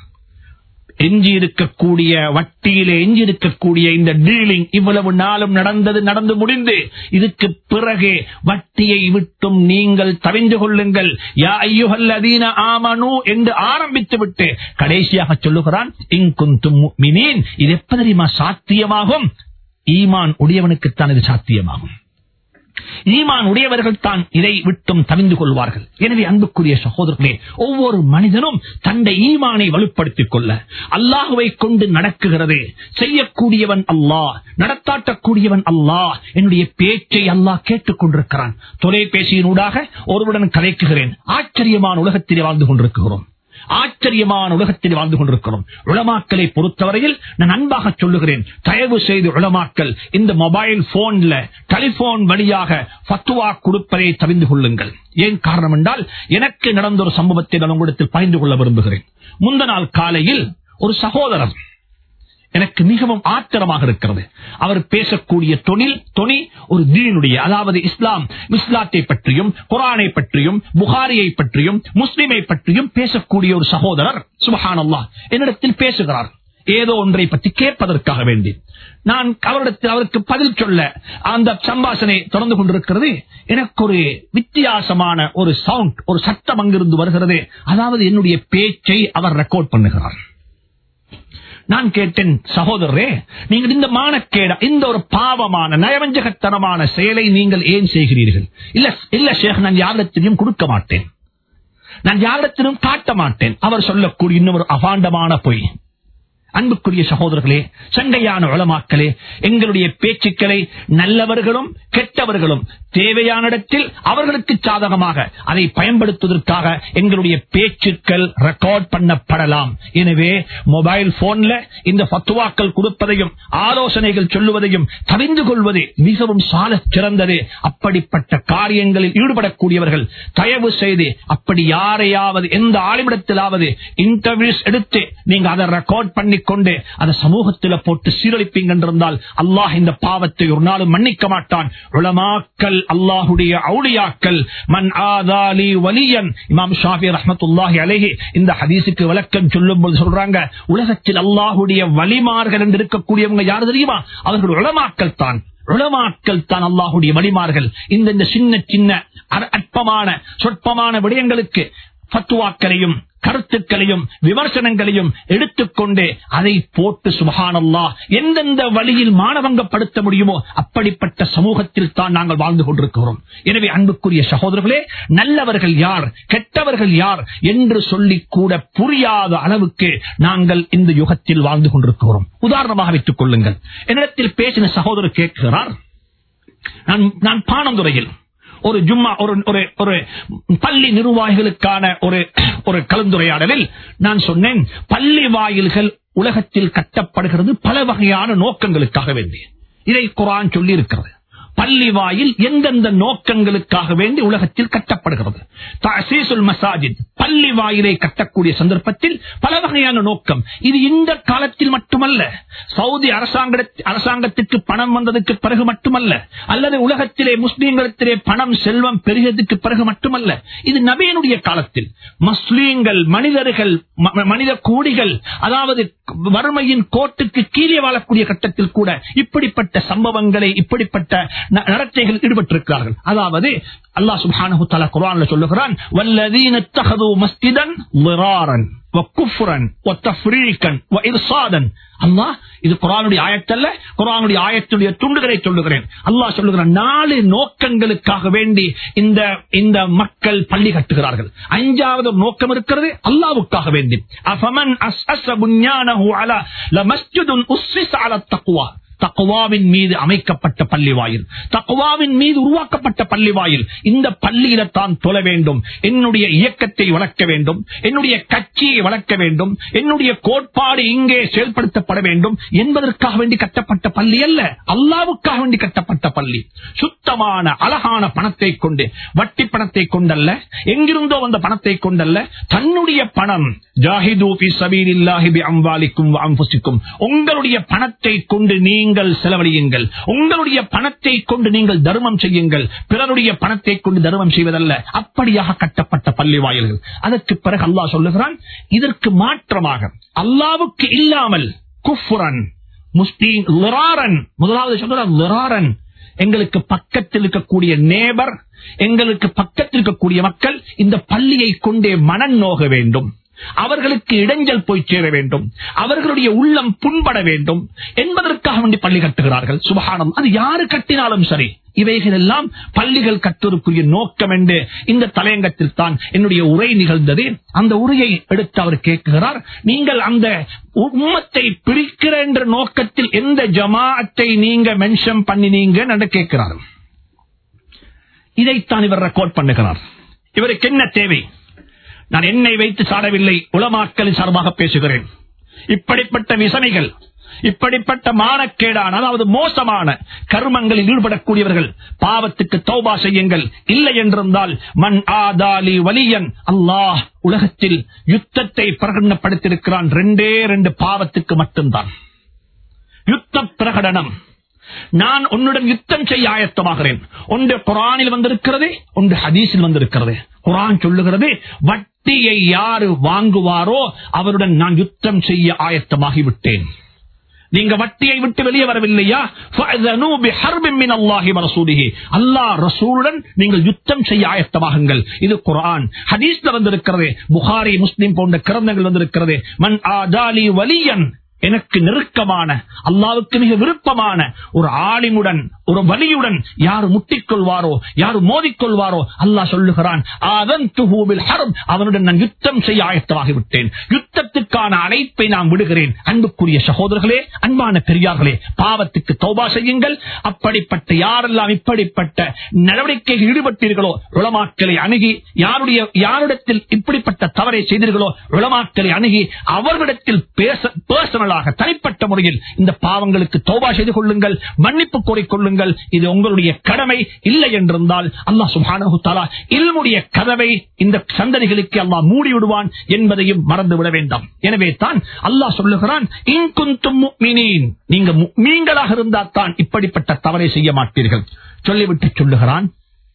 எஞ்சி இருக்கக்கூடிய வட்டியிலே எஞ்சி இருக்கக்கூடிய இந்த டீலிங் இவ்வளவு நாளும் நடந்தது நடந்து முடிந்து இதுக்கு பிறகு வட்டியை விட்டும் நீங்கள் தவிந்து கொள்ளுங்கள் யா ஐயுஹல்லதீன ஆமனு என்று ஆரம்பித்து விட்டு கடைசியாக சொல்லுகிறான் இங்குந்தும் முஃமினீன் இது எப்ப தெரியுமா சாத்தியமாகும் ஈமான் உடையவனுக்குத்தான் இது சாத்தியமாகும் ஈமான் உடையவர்கள் தான் இதை விட்டும் தவிந்து கொள்வார்கள் எனவே அன்புக்குரிய சகோதரர்களே ஒவ்வொரு மனிதனும் தன்னை ஈமானை வலுப்படுத்திக் கொள்ள அல்லாஹுவை கொண்டு நடக்குகிறது செய்யக்கூடியவன் அல்லாஹ் நடத்தாட்டக்கூடியவன் அல்லாஹ் என்னுடைய பேச்சை அல்லாஹ் கேட்டுக் கொண்டிருக்கிறான் தொலைபேசியினூடாக ஒருவருடன் கதைக்குகிறேன் ஆச்சரியமான உலகத்திலே வாழ்ந்து கொண்டிருக்கிறோம் ஆச்சரியமான உலகத்தில் வாழ்ந்து கொண்டிருக்கிறோம் உளமாக்கலை பொறுத்தவரையில் நான் அன்பாக சொல்லுகிறேன் தயவு செய்து உளமாக்கல் இந்த மொபைல் போன்ல டெலிபோன் வழியாக பத்துவா கொடுப்பதை தவிந்து கொள்ளுங்கள் ஏன் காரணம் என்றால் எனக்கு நடந்த ஒரு சம்பவத்தை நான் உங்களிடத்தில் பகிர்ந்து கொள்ள விரும்புகிறேன் முந்த நாள் காலையில் ஒரு சகோதரர் எனக்கு மிகவும் ஆத்திரமாக இருக்கிறது அவர் பேசக்கூடிய தொழில் தொனி ஒரு தீனுடைய அதாவது இஸ்லாம் இஸ்லாத்தை பற்றியும் குரானை பற்றியும் புகாரியை பற்றியும் முஸ்லிமை பற்றியும் பேசக்கூடிய ஒரு சகோதரர் சுபஹானல்லா என்னிடத்தில் பேசுகிறார் ஏதோ ஒன்றை பற்றி கேட்பதற்காக வேண்டி நான் அவரிடத்தில் அவருக்கு பதில் சொல்ல அந்த சம்பாஷணை தொடர்ந்து கொண்டிருக்கிறது எனக்கு ஒரு வித்தியாசமான ஒரு சவுண்ட் ஒரு சத்தம் அங்கிருந்து வருகிறது அதாவது என்னுடைய பேச்சை அவர் ரெக்கார்ட் பண்ணுகிறார் நான் கேட்டேன் சகோதரரே நீங்கள் இந்த மானக்கேட இந்த ஒரு பாவமான நயவஞ்சகத்தனமான செயலை நீங்கள் ஏன் செய்கிறீர்கள் இல்ல இல்ல ஷேக் நான் யாரிடத்திலையும் கொடுக்க மாட்டேன் நான் யாரிடத்திலும் காட்ட மாட்டேன் அவர் சொல்லக்கூடிய இன்னொரு அபாண்டமான பொய் அன்புக்குரிய சகோதரர்களே சண்டையான உளமாக்களே எங்களுடைய பேச்சுக்களை நல்லவர்களும் கெட்டவர்களும் தேவையான இடத்தில் அவர்களுக்கு சாதகமாக அதை பயன்படுத்துவதற்காக எங்களுடைய பேச்சுக்கள் ரெக்கார்ட் பண்ணப்படலாம் எனவே மொபைல் போன்ல இந்த பத்துவாக்கள் கொடுப்பதையும் ஆலோசனைகள் சொல்லுவதையும் தவிந்து கொள்வது மிகவும் சால சிறந்தது அப்படிப்பட்ட காரியங்களில் ஈடுபடக்கூடியவர்கள் தயவு செய்து அப்படி யாரையாவது எந்த ஆளுமிடத்திலாவது இன்டர்வியூஸ் எடுத்து நீங்க அதை ரெக்கார்ட் பண்ணி கொண்டு அதை சமூகத்தில் போட்டு சீரழிப்பீங்க என்றிருந்தால் அல்லாஹ் இந்த பாவத்தை ஒரு நாளும் மன்னிக்க மாட்டான் உளமாக்கல் அல்லாஹுடைய அவுளியாக்கள் மன் ஆதாலி வலியன் இமாம் ஷாஃபி ரஹமத்துல்லாஹி அலைஹி இந்த ஹதீஸுக்கு விளக்கம் சொல்லும் போது சொல்றாங்க உலகத்தில் அல்லாஹுடைய வலிமார்கள் என்று இருக்கக்கூடியவங்க யாரு தெரியுமா அவர்கள் உளமாக்கல் தான் உளமாக்கல் தான் அல்லாஹுடைய வழிமார்கள் இந்த இந்த சின்ன சின்ன அற்ப- அற்பமான சொற்பமான விடயங்களுக்கு பத்துவாக்களையும் கருத்துக்களையும் விமர்சனங்களையும் எடுத்துக்கொண்டு அதை போட்டு சுபஹானல்லா எந்தெந்த வழியில் மானவங்கப்படுத்த முடியுமோ அப்படிப்பட்ட சமூகத்தில் தான் நாங்கள் வாழ்ந்து கொண்டிருக்கிறோம் எனவே அன்புக்குரிய சகோதரர்களே நல்லவர்கள் யார் கெட்டவர்கள் யார் என்று சொல்லி கூட புரியாத அளவுக்கு நாங்கள் இந்த யுகத்தில் வாழ்ந்து கொண்டிருக்கிறோம் உதாரணமாக வைத்துக் கொள்ளுங்கள் என்னிடத்தில் பேசின சகோதரர் கேட்கிறார் நான் நான் பானந்துறையில் ஒரு ஜும்மா ஒரு ஒரு ஒரு பள்ளி நிர்வாகிகளுக்கான ஒரு ஒரு கலந்துரையாடலில் நான் சொன்னேன் பள்ளி வாயில்கள் உலகத்தில் கட்டப்படுகிறது பல வகையான நோக்கங்களுக்காக வேண்டி இதை குரான் சொல்லி இருக்கிறது பள்ளி வாயில் எந்தெந்த நோக்கங்களுக்காக வேண்டி உலகத்தில் கட்டப்படுகிறது தஅசீசுல் மசாஜித் பள்ளி வாயிலை கட்டக்கூடிய சந்தர்ப்பத்தில் பல வகையான நோக்கம் இது இந்த காலத்தில் மட்டுமல்ல சவுதி அரசாங்க அரசாங்கத்திற்கு பணம் வந்ததுக்கு பிறகு மட்டுமல்ல அல்லது உலகத்திலே முஸ்லீம்களிடத்திலே பணம் செல்வம் பெருகியதுக்கு பிறகு மட்டுமல்ல இது நபியனுடைய காலத்தில் முஸ்லீம்கள் மனிதர்கள் ம- மனித கூடிகள் அதாவது வறுமையின் கோட்டுக்கு கீழே வாழக்கூடிய கட்டத்தில் கூட இப்படிப்பட்ட சம்பவங்களை இப்படிப்பட்ட ந- நடத்தைகள் ஈடுபட்டிருக்கிறார்கள் அதாவது அல்லாஹ் சுப்ஹானஹு தஆலா குர்ஆன்ல சொல்லுகிறான் வல்லதீன இத்தஹது மஸ்ஜிதன் லிராரன் வகுஃப்ரன் வதஃப்ரீகன் வஇர்சாதன் அல்லாஹ் இது குர்ஆனுடைய ஆயத்தல்ல குர்ஆனுடைய ஆயத்துடைய துண்டுகளை சொல்லுகிறேன் அல்லாஹ் சொல்லுகிறான் நாலு நோக்கங்களுக்காக வேண்டி இந்த இந்த மக்கள் பள்ளி கட்டுகிறார்கள் அஞ்சாவது நோக்கம் இருக்கிறது அல்லாஹ்வுக்காக வேண்டி அஃபமன் அஸ்அஸ புன்யானஹு அலா லமஸ்ஜிதுன் உஸ்ஸிஸ அலா தக்வா தக்குவாவின் மீது அமைக்கப்பட்ட பள்ளி வாயில் தக்குவாவின் மீது உருவாக்கப்பட்ட பள்ளி வாயில் இந்த பள்ளியில தான் தொழ வேண்டும் என்னுடைய இயக்கத்தை வளர்க்க வேண்டும் என்னுடைய கட்சியை வளர்க்க வேண்டும் என்னுடைய கோட்பாடு இங்கே செயல்படுத்தப்பட வேண்டும் என்பதற்காக வேண்டி கட்டப்பட்ட பள்ளி அல்ல அல்லாவுக்காக வேண்டி கட்டப்பட்ட பள்ளி சுத்தமான அழகான பணத்தை கொண்டு வட்டி பணத்தை கொண்டல்ல எங்கிருந்தோ வந்த பணத்தை கொண்டல்ல தன்னுடைய பணம் ஜாஹிது ஃபீ சபீலில்லாஹி பிஅம்வாலிக்கும் வஅன்ஃபுசிக்கும் உங்களுடைய பணத்தை கொண்டு நீங்கள் செலவழியுங்கள் உங்களுடைய பணத்தை கொண்டு நீங்கள் தர்மம் செய்யுங்கள் பிறருடைய பணத்தை கொண்டு தர்மம் செய்வதல்ல அப்படியாக கட்டப்பட்ட பள்ளி வாயில்கள் அதற்கு பிறகு அல்லாஹ் சொல்லுகிறான் இதற்கு மாற்றமாக அல்லாவுக்கு இல்லாமல் குஃபுரன் முஸ்லீம் லிராரன் முதலாவது சொல்ற லிராரன் எங்களுக்கு பக்கத்தில் இருக்கக்கூடிய நேபர் எங்களுக்கு பக்கத்தில் இருக்கக்கூடிய மக்கள் இந்த பள்ளியை கொண்டே மனம் நோக வேண்டும் அவர்களுக்கு இடைஞ்சல் போய் சேர வேண்டும் அவர்களுடைய உள்ளம் புண்பட வேண்டும் என்பதற்காக வேண்டி பள்ளி கட்டுகிறார்கள் சுபகானம் அது யாரு கட்டினாலும் சரி இவைகள் எல்லாம் பள்ளிகள் கட்டுவதற்குரிய நோக்கம் என்று இந்த தலையங்கத்தில் தான் என்னுடைய உரை நிகழ்ந்தது அந்த உரையை எடுத்து அவர் கேட்கிறார் நீங்கள் அந்த உம்மத்தை பிரிக்கிற என்ற நோக்கத்தில் எந்த ஜமாஅத்தை நீங்க மென்ஷன் பண்ணினீங்க என்று கேட்கிறார் இதைத்தான் இவர் ரெக்கார்ட் பண்ணுகிறார் இவருக்கு என்ன தேவை நான் என்னை வைத்து சாடவில்லை உளமாக்கலின் சார்பாக பேசுகிறேன் இப்படிப்பட்ட விசனைகள் இப்படிப்பட்ட மானக்கேடான அதாவது மோசமான கர்மங்களில் ஈடுபடக்கூடியவர்கள் பாவத்துக்கு தௌபா செய்யுங்கள் இல்லை என்றிருந்தால் மண் ஆதாலி வலியன் அல்லாஹ் உலகத்தில் யுத்தத்தை பிரகடனப்படுத்தியிருக்கிறான் ரெண்டே ரெண்டு பாவத்துக்கு மட்டும்தான் யுத்த பிரகடனம் நான் உன்னுடன் யுத்தம் செய்ய ஆயத்தமாகிறேன் ஒன்று குரானில் வந்திருக்கிறது ஒன்று ஹதீஸில் வந்திருக்கிறது குரான் சொல்லுகிறது வட்டியை யாரு வாங்குவாரோ அவருடன் நான் யுத்தம் செய்ய ஆயத்தமாகி விட்டேன் நீங்க வட்டியை விட்டு வெளியே வரவில்லையா அல்லாஹ் ரசூலுடன் நீங்கள் யுத்தம் செய்ய ஆயத்தமாகுங்கள் இது குரான் ஹதீஸ்ல வந்திருக்கிறது புகாரி முஸ்லிம் போன்ற கிரந்தங்கள் வந்திருக்கிறது மன் ஆதாலி வலியன் எனக்கு நெருக்கமான அல்லாவுக்கு மிக விருப்பமான ஒரு ஆலிமுடன் ஒரு வலியுடன் யார் முட்டிக்கொள்வாரோ யார் மோதிக்கொள்வாரோ அல்லாஹ் சொல்லுகிறான் அவனுடன் நான் யுத்தம் செய்ய ஆயத்தமாகிவிட்டேன் யுத்தத்துக்கான அழைப்பை நான் விடுகிறேன் அன்புக்குரிய சகோதரர்களே அன்பான பெரியார்களே பாவத்துக்கு தௌபா செய்யுங்கள் அப்படிப்பட்ட யாரெல்லாம் இப்படிப்பட்ட நடவடிக்கைகள் ஈடுபட்டீர்களோ உளமாக்களை அணுகி யாருடைய யாரிடத்தில் இப்படிப்பட்ட தவறை செய்தீர்களோ உளமாக்களை அணுகி அவர்களிடத்தில் பேச பர்சனலாக தனிப்பட்ட முறையில் இந்த பாவங்களுக்கு தௌபா செய்து கொள்ளுங்கள் மன்னிப்பு கோரிக்கொள்ளுங்கள் இது உங்களுடைய கடமை இல்லை என்றிருந்தால் அல்லா சுபானு தாலா இல்முடைய கதவை இந்த சந்ததிகளுக்கு அல்லாஹ் மூடி விடுவான் என்பதையும் மறந்து விட வேண்டாம் எனவே தான் அல்லாஹ் சொல்லுகிறான் நீங்க மீன்களாக இருந்தால் தான் இப்படிப்பட்ட தவறை செய்ய மாட்டீர்கள் சொல்லிவிட்டு சொல்லுகிறான்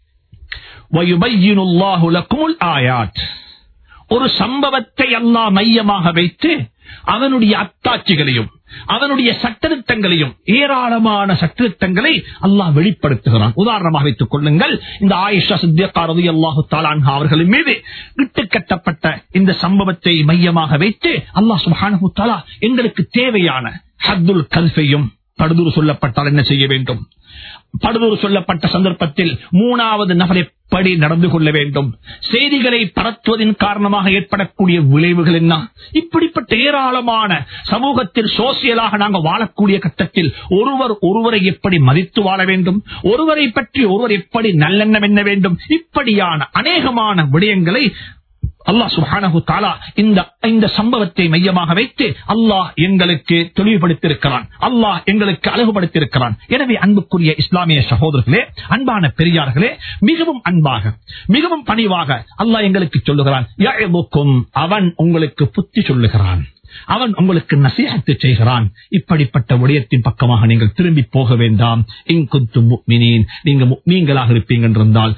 ஆயாத் ஒரு சம்பவத்தை அல்லாஹ் மையமாக வைத்து அவனுடைய அத்தாட்சிகளையும் அவனுடைய சட்டத்திட்டங்களையும் ஏராளமான சட்டத்திட்டங்களை அல்லாஹ் வெளிப்படுத்துகிறான் உதாரணமாக வைத்துக் கொள்ளுங்கள் இந்த ஆயிஷா சித்தியக்காரதி அல்லாஹு தாலான் அவர்களின் மீது இட்டு கட்டப்பட்ட இந்த சம்பவத்தை மையமாக வைத்து அல்லாஹ் சுஹானு தாலா எங்களுக்கு தேவையான ஹத்துல் கல்ஃபையும் படுதூர் சொல்லப்பட்டால் என்ன செய்ய வேண்டும் படுதூர் சொல்லப்பட்ட சந்தர்ப்பத்தில் மூணாவது நபர் எப்படி நடந்து கொள்ள வேண்டும் செய்திகளை பரத்துவதன் காரணமாக ஏற்படக்கூடிய விளைவுகள் என்ன இப்படிப்பட்ட ஏராளமான சமூகத்தில் சோசியலாக நாங்கள் வாழக்கூடிய கட்டத்தில் ஒருவர் ஒருவரை எப்படி மதித்து வாழ வேண்டும் ஒருவரை பற்றி ஒருவர் எப்படி நல்லெண்ணம் என்ன வேண்டும் இப்படியான அநேகமான விடயங்களை அல்லாஹ் சுஹானஹு தாலா இந்த இந்த சம்பவத்தை மையமாக வைத்து அல்லாஹ் எங்களுக்கு தெளிவுபடுத்தியிருக்கிறான் அல்லாஹ் எங்களுக்கு அழகுபடுத்தியிருக்கிறான் எனவே அன்புக்குரிய இஸ்லாமிய சகோதரர்களே அன்பான பெரியார்களே மிகவும் அன்பாக மிகவும் பணிவாக அல்லாஹ் எங்களுக்கு சொல்லுகிறான் அவன் உங்களுக்கு புத்தி சொல்லுகிறான் அவன் உங்களுக்கு நசீகத்து செய்கிறான் இப்படிப்பட்ட விடயத்தின் பக்கமாக நீங்கள் திரும்பி போக வேண்டாம் நீங்க நீங்களாக இருப்பீங்க என்றிருந்தால்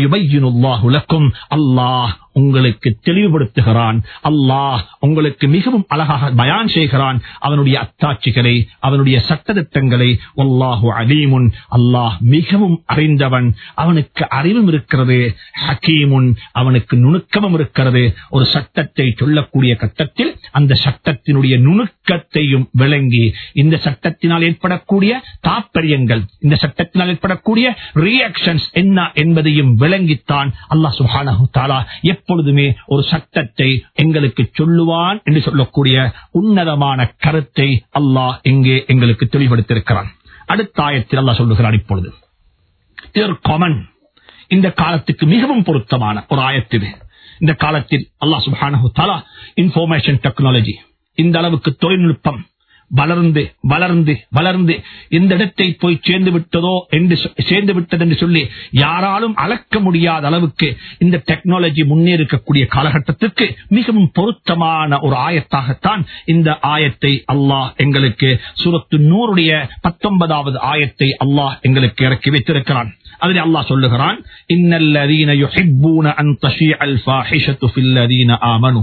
அல்லாஹ் உங்களுக்கு தெளிவுபடுத்துகிறான் அல்லாஹ் உங்களுக்கு மிகவும் அழகாக பயான் செய்கிறான் அவனுடைய அத்தாட்சிகளை அவனுடைய சட்டத்திட்டங்களை அல்லாஹு அலீமுன் அல்லாஹ் மிகவும் அறிந்தவன் அவனுக்கு அறிவும் இருக்கிறது ஹக்கீமுன் அவனுக்கு நுணுக்கமும் இருக்கிறது ஒரு சட்டத்தை சொல்லக்கூடிய கட்டத்தில் அந்த சட்டத்தினுடைய நுணுக்கத்தையும் விளங்கி இந்த சட்டத்தினால் ஏற்படக்கூடிய தாற்பயங்கள் இந்த சட்டத்தினால் ஏற்படக்கூடிய ரியாக்ஷன்ஸ் என்ன என்பதையும் விளங்கித்தான் அல்லாஹ் சுஹானஹு தாலா எப்பொழுதுமே ஒரு சட்டத்தை எங்களுக்கு சொல்லுவான் என்று சொல்லக்கூடிய உன்னதமான கருத்தை அல்லாஹ் எங்கே எங்களுக்கு தெளிவுபடுத்தியிருக்கிறான் அடுத்த ஆயத்தில் அல்லாஹ் சொல்லுகிறான் இப்பொழுது காமன் இந்த காலத்துக்கு மிகவும் பொருத்தமான ஒரு ஆயத்து இது இந்த காலத்தில் அல்லாஹ் சுப்ஹானஹு தஆலா இன்ஃபர்மேஷன் டெக்னாலஜி இந்த அளவுக்கு தொழில்நுட்பம் வளர்ந்து வளர்ந்து வளர்ந்து இந்த இடத்தை போய் சேர்ந்து விட்டதோ என்று சொ- சேர்ந்து விட்டது என்று சொல்லி யாராலும் அளக்க முடியாத அளவுக்கு இந்த டெக்னாலஜி முன்னேறிக்கக்கூடிய காலகட்டத்திற்கு மிகவும் பொருத்தமான ஒரு ஆயத்தாகத்தான் இந்த ஆயத்தை அல்லாஹ் எங்களுக்கு சூரத்து நூறுடைய பத்தொன்பதாவது ஆயத்தை அல்லாஹ் எங்களுக்கு இறக்கி வைத்திருக்கிறான் அதில் அல்லாஹ் சொல்லுகிறான் இன்னல்லதீன யுஹிப்பூன அன் தஷீஅல் ஃபாஹிஷத்து ஃபில்லதீன ஆமனு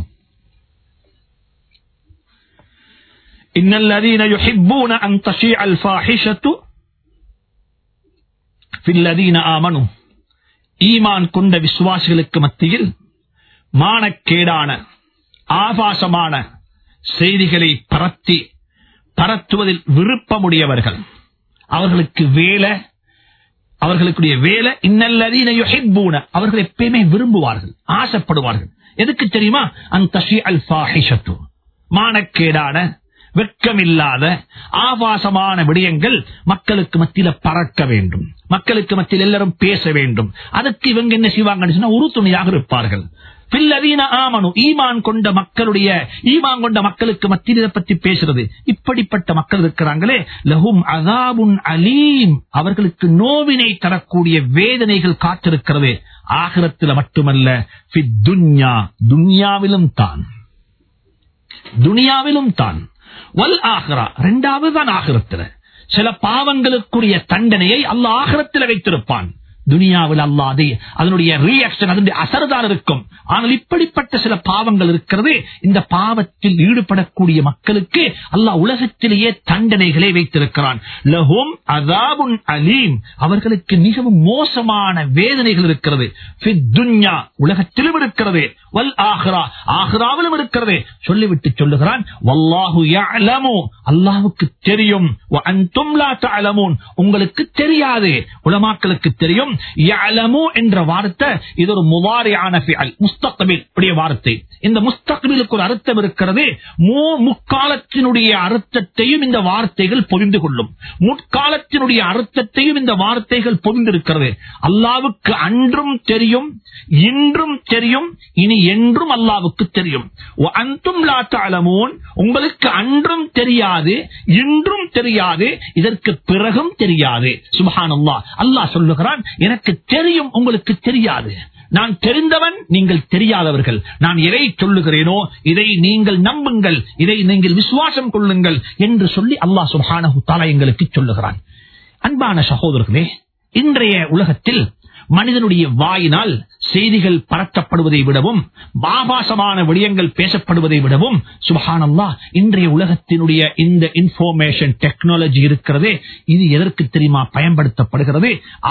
إن الذين يحبون أن تشيع الفاحشة في الذين آمنوا ஈமான் கொண்ட விசுவாசிகளுக்கு மத்தியில் மானக்கேடான ஆபாசமான செய்திகளை பரத்தி பரத்துவதில் விருப்பமுடையவர்கள் அவர்களுக்கு வேலை அவர்களுக்குடைய வேலை இன்னல்லதீன யுஹிப்பூன அவர்கள் எப்பயுமே விரும்புவார்கள் ஆசைப்படுவார்கள் எதுக்கு தெரியுமா அந்த அல் ஃபாஹிஷத்து மானக்கேடான வெட்கமில்லாத ஆபாசமான விடயங்கள் மக்களுக்கு மத்தியில பறக்க வேண்டும் மக்களுக்கு மத்தியில் எல்லாரும் பேச வேண்டும் அதுக்கு இவங்க என்ன செய்வாங்கன்னு சொன்னா உறுதுணையாக இருப்பார்கள் பில்லதீன ஆமனு ஈமான் கொண்ட மக்களுடைய ஈமான் கொண்ட மக்களுக்கு மத்தியில் இதை பத்தி பேசுறது இப்படிப்பட்ட மக்கள் இருக்கிறாங்களே லஹும் அதாபுன் அலீம் அவர்களுக்கு நோவினை தரக்கூடிய வேதனைகள் காத்திருக்கிறது ஆகிரத்தில் மட்டுமல்ல ஃபித் துன்யா துன்யாவிலும் தான் துனியாவிலும் தான் வல் ஆஹ்ரா இரண்டாவது தான் ஆகிரத்தில் சில பாவங்களுக்குரிய தண்டனையை அல்லாஹ் ஆகிரத்தில் வைத்திருப்பான் துனியாவில் அல்லாதே அதனுடைய ரியாக்ஷன் அதனுடைய அசர்தான் இருக்கும் ஆனால் இப்படிப்பட்ட சில பாவங்கள் இருக்கிறது இந்த பாவத்தில் ஈடுபடக்கூடிய மக்களுக்கு அல்லாஹ் உலகத்திலேயே தண்டனைகளை வைத்திருக்கிறான் லஹும் அதாபுன் அலீம் அவர்களுக்கு மிகவும் மோசமான வேதனைகள் இருக்கிறது ஃபித் துன்யா உலகத்திலும் இருக்கிறது வல் ஆஹ்ரா ஆஹ்ராவிலும் இருக்கிறது சொல்லிவிட்டு சொல்லுகிறான் வல்லாஹு யஅலமு அல்லாஹ்வுக்கு தெரியும் வ அன்தும் லா தஅலமூன் உங்களுக்கு தெரியாது உலமாக்களுக்கு தெரியும் யஅலமு என்ற வார்த்தை இது ஒரு முதாரியான ஃபிஅல் முஸ்தக்பில் உடைய வார்த்தை இந்த முஸ்தக்பிலுக்கு ஒரு அர்த்தம் இருக்கிறது மூ முக்காலத்தினுடைய அர்த்தத்தையும் இந்த வார்த்தைகள் பொதிந்து கொள்ளும் முற்காலத்தினுடைய அர்த்தத்தையும் இந்த வார்த்தைகள் பொதிந்திருக்கிறது அல்லாவுக்கு அன்றும் தெரியும் இன்றும் தெரியும் இனி என்றும் அல்லாவுக்கு தெரியும் வ அன்தும் லா தஅலமூன் உங்களுக்கு அன்றும் தெரியாது இன்றும் தெரியாது இதற்கு பிறகும் தெரியாது சுபஹானல்லாஹ் அல்லாஹ் சொல்லுகிறான் எனக்கு தெரியும் உங்களுக்கு தெரியாது நான் தெரிந்தவன் நீங்கள் தெரியாதவர்கள் நான் எதை சொல்லுகிறேனோ இதை நீங்கள் நம்புங்கள் இதை நீங்கள் விசுவாசம் கொள்ளுங்கள் என்று சொல்லி அல்லாஹ் சுப்ஹானஹு தஆலா எங்களுக்கு சொல்லுகிறான் அன்பான சகோதரர்களே இன்றைய உலகத்தில் மனிதனுடைய வாயினால் செய்திகள் பரத்தப்படுவதை விடவும் ஆபாசமான விடயங்கள் பேசப்படுவதை விடவும் சுபஹானல்லா இன்றைய உலகத்தினுடைய இந்த இன்ஃபர்மேஷன் டெக்னாலஜி இருக்கிறதே இது எதற்கு தெரியுமா பயன்படுத்தப்படுகிறது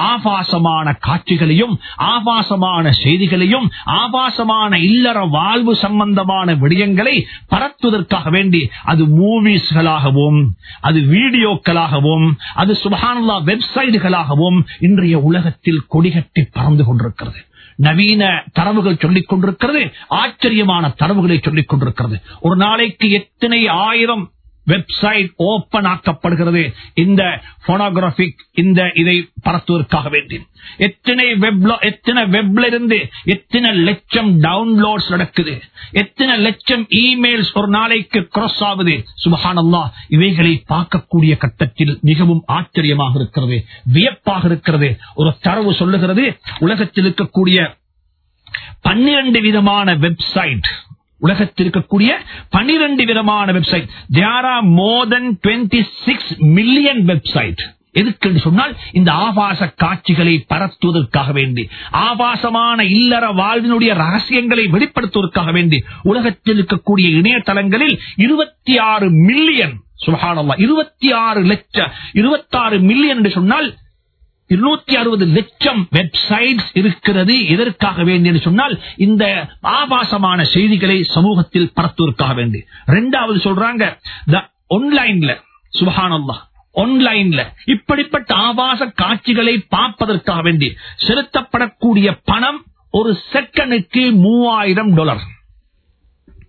ஆபாசமான காட்சிகளையும் ஆபாசமான செய்திகளையும் ஆபாசமான இல்லற வாழ்வு சம்பந்தமான விடயங்களை பரத்துவதற்காக வேண்டி அது மூவிஸ்களாகவும் அது வீடியோக்களாகவும் அது சுபஹானல்லா வெப்சைட்டுகளாகவும் இன்றைய உலகத்தில் கொடிகட்டி பறந்து கொண்டிருக்கிறது நவீன தரவுகள் சொல்லிக் கொண்டிருக்கிறது ஆச்சரியமான தரவுகளை சொல்லிக் கொண்டிருக்கிறது ஒரு நாளைக்கு எத்தனை ஆயிரம் வெப்சைட் ஓபன் ஆக்கப்படுகிறது இந்த போனோகிராபிக் இந்த இதை பரத்துவதற்காக வேண்டி எத்தனை வெப்ல எத்தனை வெப்ல இருந்து எத்தனை லட்சம் டவுன்லோட்ஸ் நடக்குது எத்தனை லட்சம் இமெயில்ஸ் ஒரு நாளைக்கு கிராஸ் ஆகுது சுபஹானல்லா இவைகளை பார்க்கக்கூடிய கட்டத்தில் மிகவும் ஆச்சரியமாக இருக்கிறது வியப்பாக இருக்கிறது ஒரு தரவு சொல்லுகிறது உலகத்தில் இருக்கக்கூடிய பன்னிரண்டு விதமான வெப்சைட் உலகத்தில் இருக்கக்கூடிய பனிரெண்டு விதமான website there are more than twenty six million website எதுக்கு என்று சொன்னால் இந்த ஆபாச காட்சிகளை பரத்துவதற்காக வேண்டி ஆபாசமான இல்லற வாழ்வினுடைய ரகசியங்களை வெளிப்படுத்துவதற்காக வேண்டி உலகத்தில் இருக்கக்கூடிய இணையதளங்களில் இருபத்தி ஆறு மில்லியன் சுபஹானல்லா இருபத்தி ஆறு லட்சம் இருபத்தாறு மில்லியன் என்று சொன்னால் இருநூத்தி அறுபது லட்சம் வெப்சைட்ஸ் இருக்கிறது எதற்காக வேண்டி என்று சொன்னால் இந்த ஆபாசமான செய்திகளை சமூகத்தில் பரத்துவதற்காக வேண்டி ரெண்டாவது சொல்றாங்க ஒன்லைன்ல சுபஹானல்லா ஒன்லைன்ல இப்படிப்பட்ட ஆபாச காட்சிகளை பார்ப்பதற்காக வேண்டி செலுத்தப்படக்கூடிய பணம் ஒரு செகண்டுக்கு மூவாயிரம் டாலர்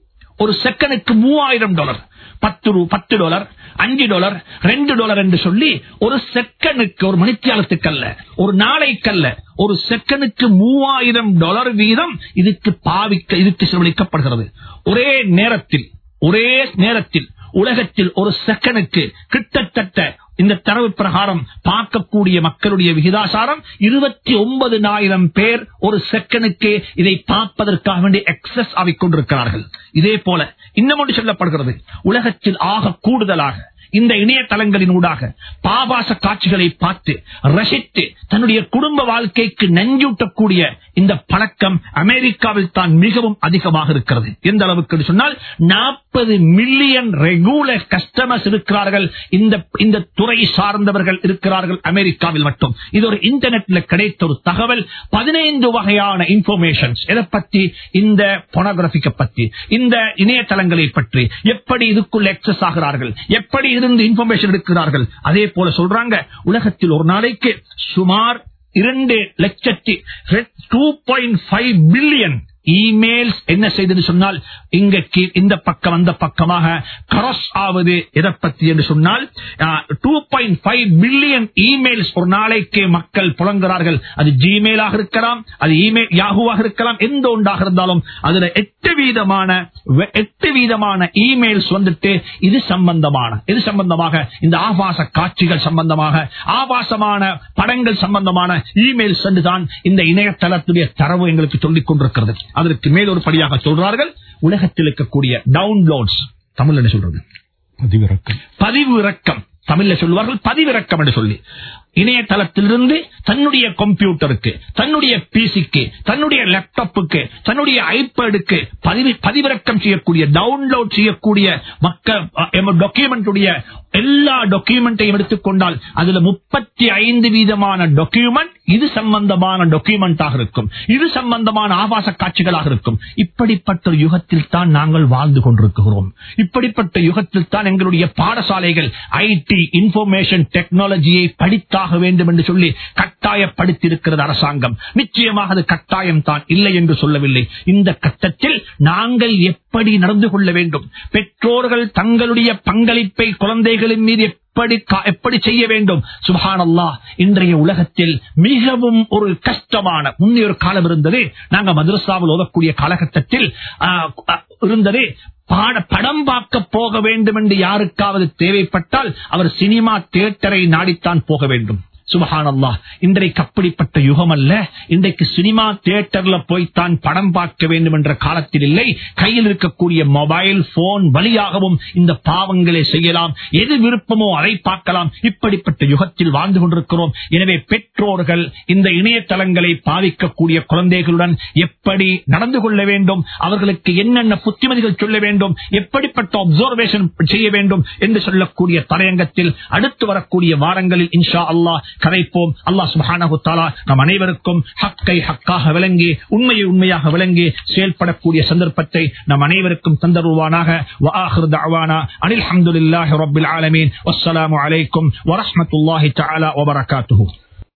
ஒரு செகண்டுக்கு மூவாயிரம் டாலர் பத்து ரூ பத்து டாலர் அஞ்சு டாலர் ரெண்டு டாலர் என்று சொல்லி ஒரு செகண்டுக்கு ஒரு மணித்தியாலத்துக்கு அல்ல ஒரு நாளைக்கல்ல ஒரு செகண்டுக்கு மூவாயிரம் டாலர் வீதம் இதுக்கு பாவிக்க இதுக்கு செலவழிக்கப்படுகிறது ஒரே நேரத்தில் ஒரே நேரத்தில் உலகத்தில் ஒரு செகண்டுக்கு கிட்டத்தட்ட இந்த தரவு பிரகாரம் பார்க்கக்கூடிய மக்களுடைய விகிதாசாரம் இருபத்தி ஒன்பது ஆயிரம் பேர் ஒரு செகண்டுக்கு இதை பார்ப்பதற்காக வேண்டி எக்ஸஸ் ஆகிக் கொண்டிருக்கிறார்கள் இதே போல இன்னும் ஒன்று சொல்லப்படுகிறது உலகத்தில் ஆக கூடுதலாக இந்த இணையதளங்களின் ஊடாக பாபாச காட்சிகளை பார்த்து ரசித்து தன்னுடைய குடும்ப வாழ்க்கைக்கு நஞ்சூட்டக்கூடிய இந்த பழக்கம் அமெரிக்காவில் தான் மிகவும் அதிகமாக இருக்கிறது எந்த அளவுக்கு என்று சொன்னால் நாற்பது மில்லியன் ரெகுலர் கஸ்டமர்ஸ் இருக்கிறார்கள் இந்த இந்த துறை சார்ந்தவர்கள் இருக்கிறார்கள் அமெரிக்காவில் மட்டும் இது ஒரு இன்டர்நெட்ல கிடைத்த ஒரு தகவல் பதினைந்து வகையான இன்ஃபர்மேஷன்ஸ் எதை பற்றி இந்த பொனோகிராபிக்கை பற்றி இந்த இணையதளங்களை பற்றி எப்படி இதுக்குள்ள எக்ஸஸ் ஆகிறார்கள் எப்படி இருந்து இன்ஃபர்மேஷன் எடுக்கிறார்கள் அதே போல சொல்றாங்க உலகத்தில் ஒரு நாளைக்கு சுமார் இரண்டு லட்சத்தி two point five billion emails என்ன செய்தது சொன்னால் இங்க கீ- இந்த பக்கம் அந்த பக்கமாக கரஸ் ஆவது எதை பற்றி என்று சொன்னால் two point five billion emails ஒரு நாளைக்கு மக்கள் புலங்குகிறார்கள் அது ஜிமெயிலாக இருக்கலாம் அது இமெயில் யாகுவாக இருக்கலாம் எந்த ஒன்றாக இருந்தாலும் அதுல எட்டு வீதமான வெ- எட்டு வீதமான இமெயில்ஸ் வந்துட்டு இது சம்பந்தமான இது சம்பந்தமாக இந்த ஆபாச காட்சிகள் சம்பந்தமாக ஆபாசமான படங்கள் சம்பந்தமான இமெயில்ஸ் தான் இந்த இணையதளத்துடைய தரவு எங்களுக்கு சொல்லிக் கொண்டிருக்கிறது அதற்கு மேல் ஒரு படியாக சொல்றார்கள் உலகத்தில் இருக்கக்கூடிய டவுன்லோட்ஸ் தமிழ் என்ன சொல்றது பதிவிறக்கம் பதிவு இறக்கம் தமிழ்ல சொல்லுவார்கள் பதிவிறக்கம் என்று சொல்லி இணையதளத்திலிருந்து தன்னுடைய கம்ப்யூட்டருக்கு தன்னுடைய பிசிக்கு தன்னுடைய லேப்டாப்புக்கு தன்னுடைய ஐபேடுக்கு பதிவு பதிவிறக்கம் செய்யக்கூடிய டவுன்லோட் செய்யக்கூடிய மக்கள் டாக்குமெண்ட் எல்லா டாக்குமெண்ட்டையும் எடுத்துக்கொண்டால் அதுல முப்பத்தி ஐந்து வீதமான டாக்குமெண்ட் இது சம்பந்தமான டாக்குமெண்டாக இருக்கும் இது சம்பந்தமான ஆபாச காட்சிகளாக இருக்கும் இப்படிப்பட்ட ஒரு யுகத்தில் தான் நாங்கள் வாழ்ந்து கொண்டிருக்கிறோம் இப்படிப்பட்ட யுகத்தில் தான் எங்களுடைய பாடசாலைகள் ஐடி இன்ஃபர்மேஷன் டெக்னாலஜியை படித்தாக வேண்டும் என்று சொல்லி கட்டாயப்படுத்தியிருக்கிறது அரசாங்கம் நிச்சயமாக அது கட்டாயம் தான் இல்லை என்று சொல்லவில்லை இந்த கட்டத்தில் நாங்கள் எப்படி நடந்து கொள்ள வேண்டும் பெற்றோர்கள் தங்களுடைய பங்களிப்பை குழந்தைகளின் மீது எப்படி கா- எப்படி செய்ய வேண்டும் சுபஹானல்லா இன்றைய உலகத்தில் மிகவும் ஒரு கஷ்டமான முன்னே ஒரு காலம் இருந்தது நாங்க மதுரசாவில் ஓதக்கூடிய காலகட்டத்தில் ஆ, ஆ, இருந்தது பாட படம் பார்க்க போக வேண்டும் என்று யாருக்காவது தேவைப்பட்டால் அவர் சினிமா தியேட்டரை நாடித்தான் போக வேண்டும் சுபஹானல்லா இன்றைக்கு அப்படிப்பட்ட யுகம் அல்ல இன்றைக்கு சினிமா தியேட்டர்ல போய்த்தான் படம் பார்க்க வேண்டும் என்ற காலத்தில் இல்லை கையில் இருக்கக்கூடிய மொபைல் போன் வழியாகவும் இந்த பாவங்களை செய்யலாம் எது விருப்பமோ அதை பார்க்கலாம் இப்படிப்பட்ட யுகத்தில் வாழ்ந்து கொண்டிருக்கிறோம் எனவே பெற்றோர்கள் இந்த இணையதளங்களை பாதிக்கக்கூடிய குழந்தைகளுடன் எப்படி நடந்து கொள்ள வேண்டும் அவர்களுக்கு என்னென்ன புத்திமதிகள் சொல்ல வேண்டும் எப்படிப்பட்ட அப்சர்வேஷன் செய்ய வேண்டும் என்று சொல்லக்கூடிய தலையங்கத்தில் அடுத்து வரக்கூடிய வாரங்களில் இன்ஷா அல்லாஹ் கதைப்போம் அல்லாஹ் சுப்ஹானஹு தஆலா நம் அனைவருக்கும் ஹக்கை ஹக்காக விளங்கி உண்மையை உண்மையாக விளங்கி செயல்படக்கூடிய சந்தர்ப்பத்தை நம் அனைவருக்கும் தந்தருவானாக வஆஹிரு தஅவானா அனில் ஹம்துலில்லாஹி ரப்பில் ஆலமீன் வஸ்ஸலாமு அலைக்கும் வரஹ்மத்துல்லாஹி தஆலா வபரகாத்துஹு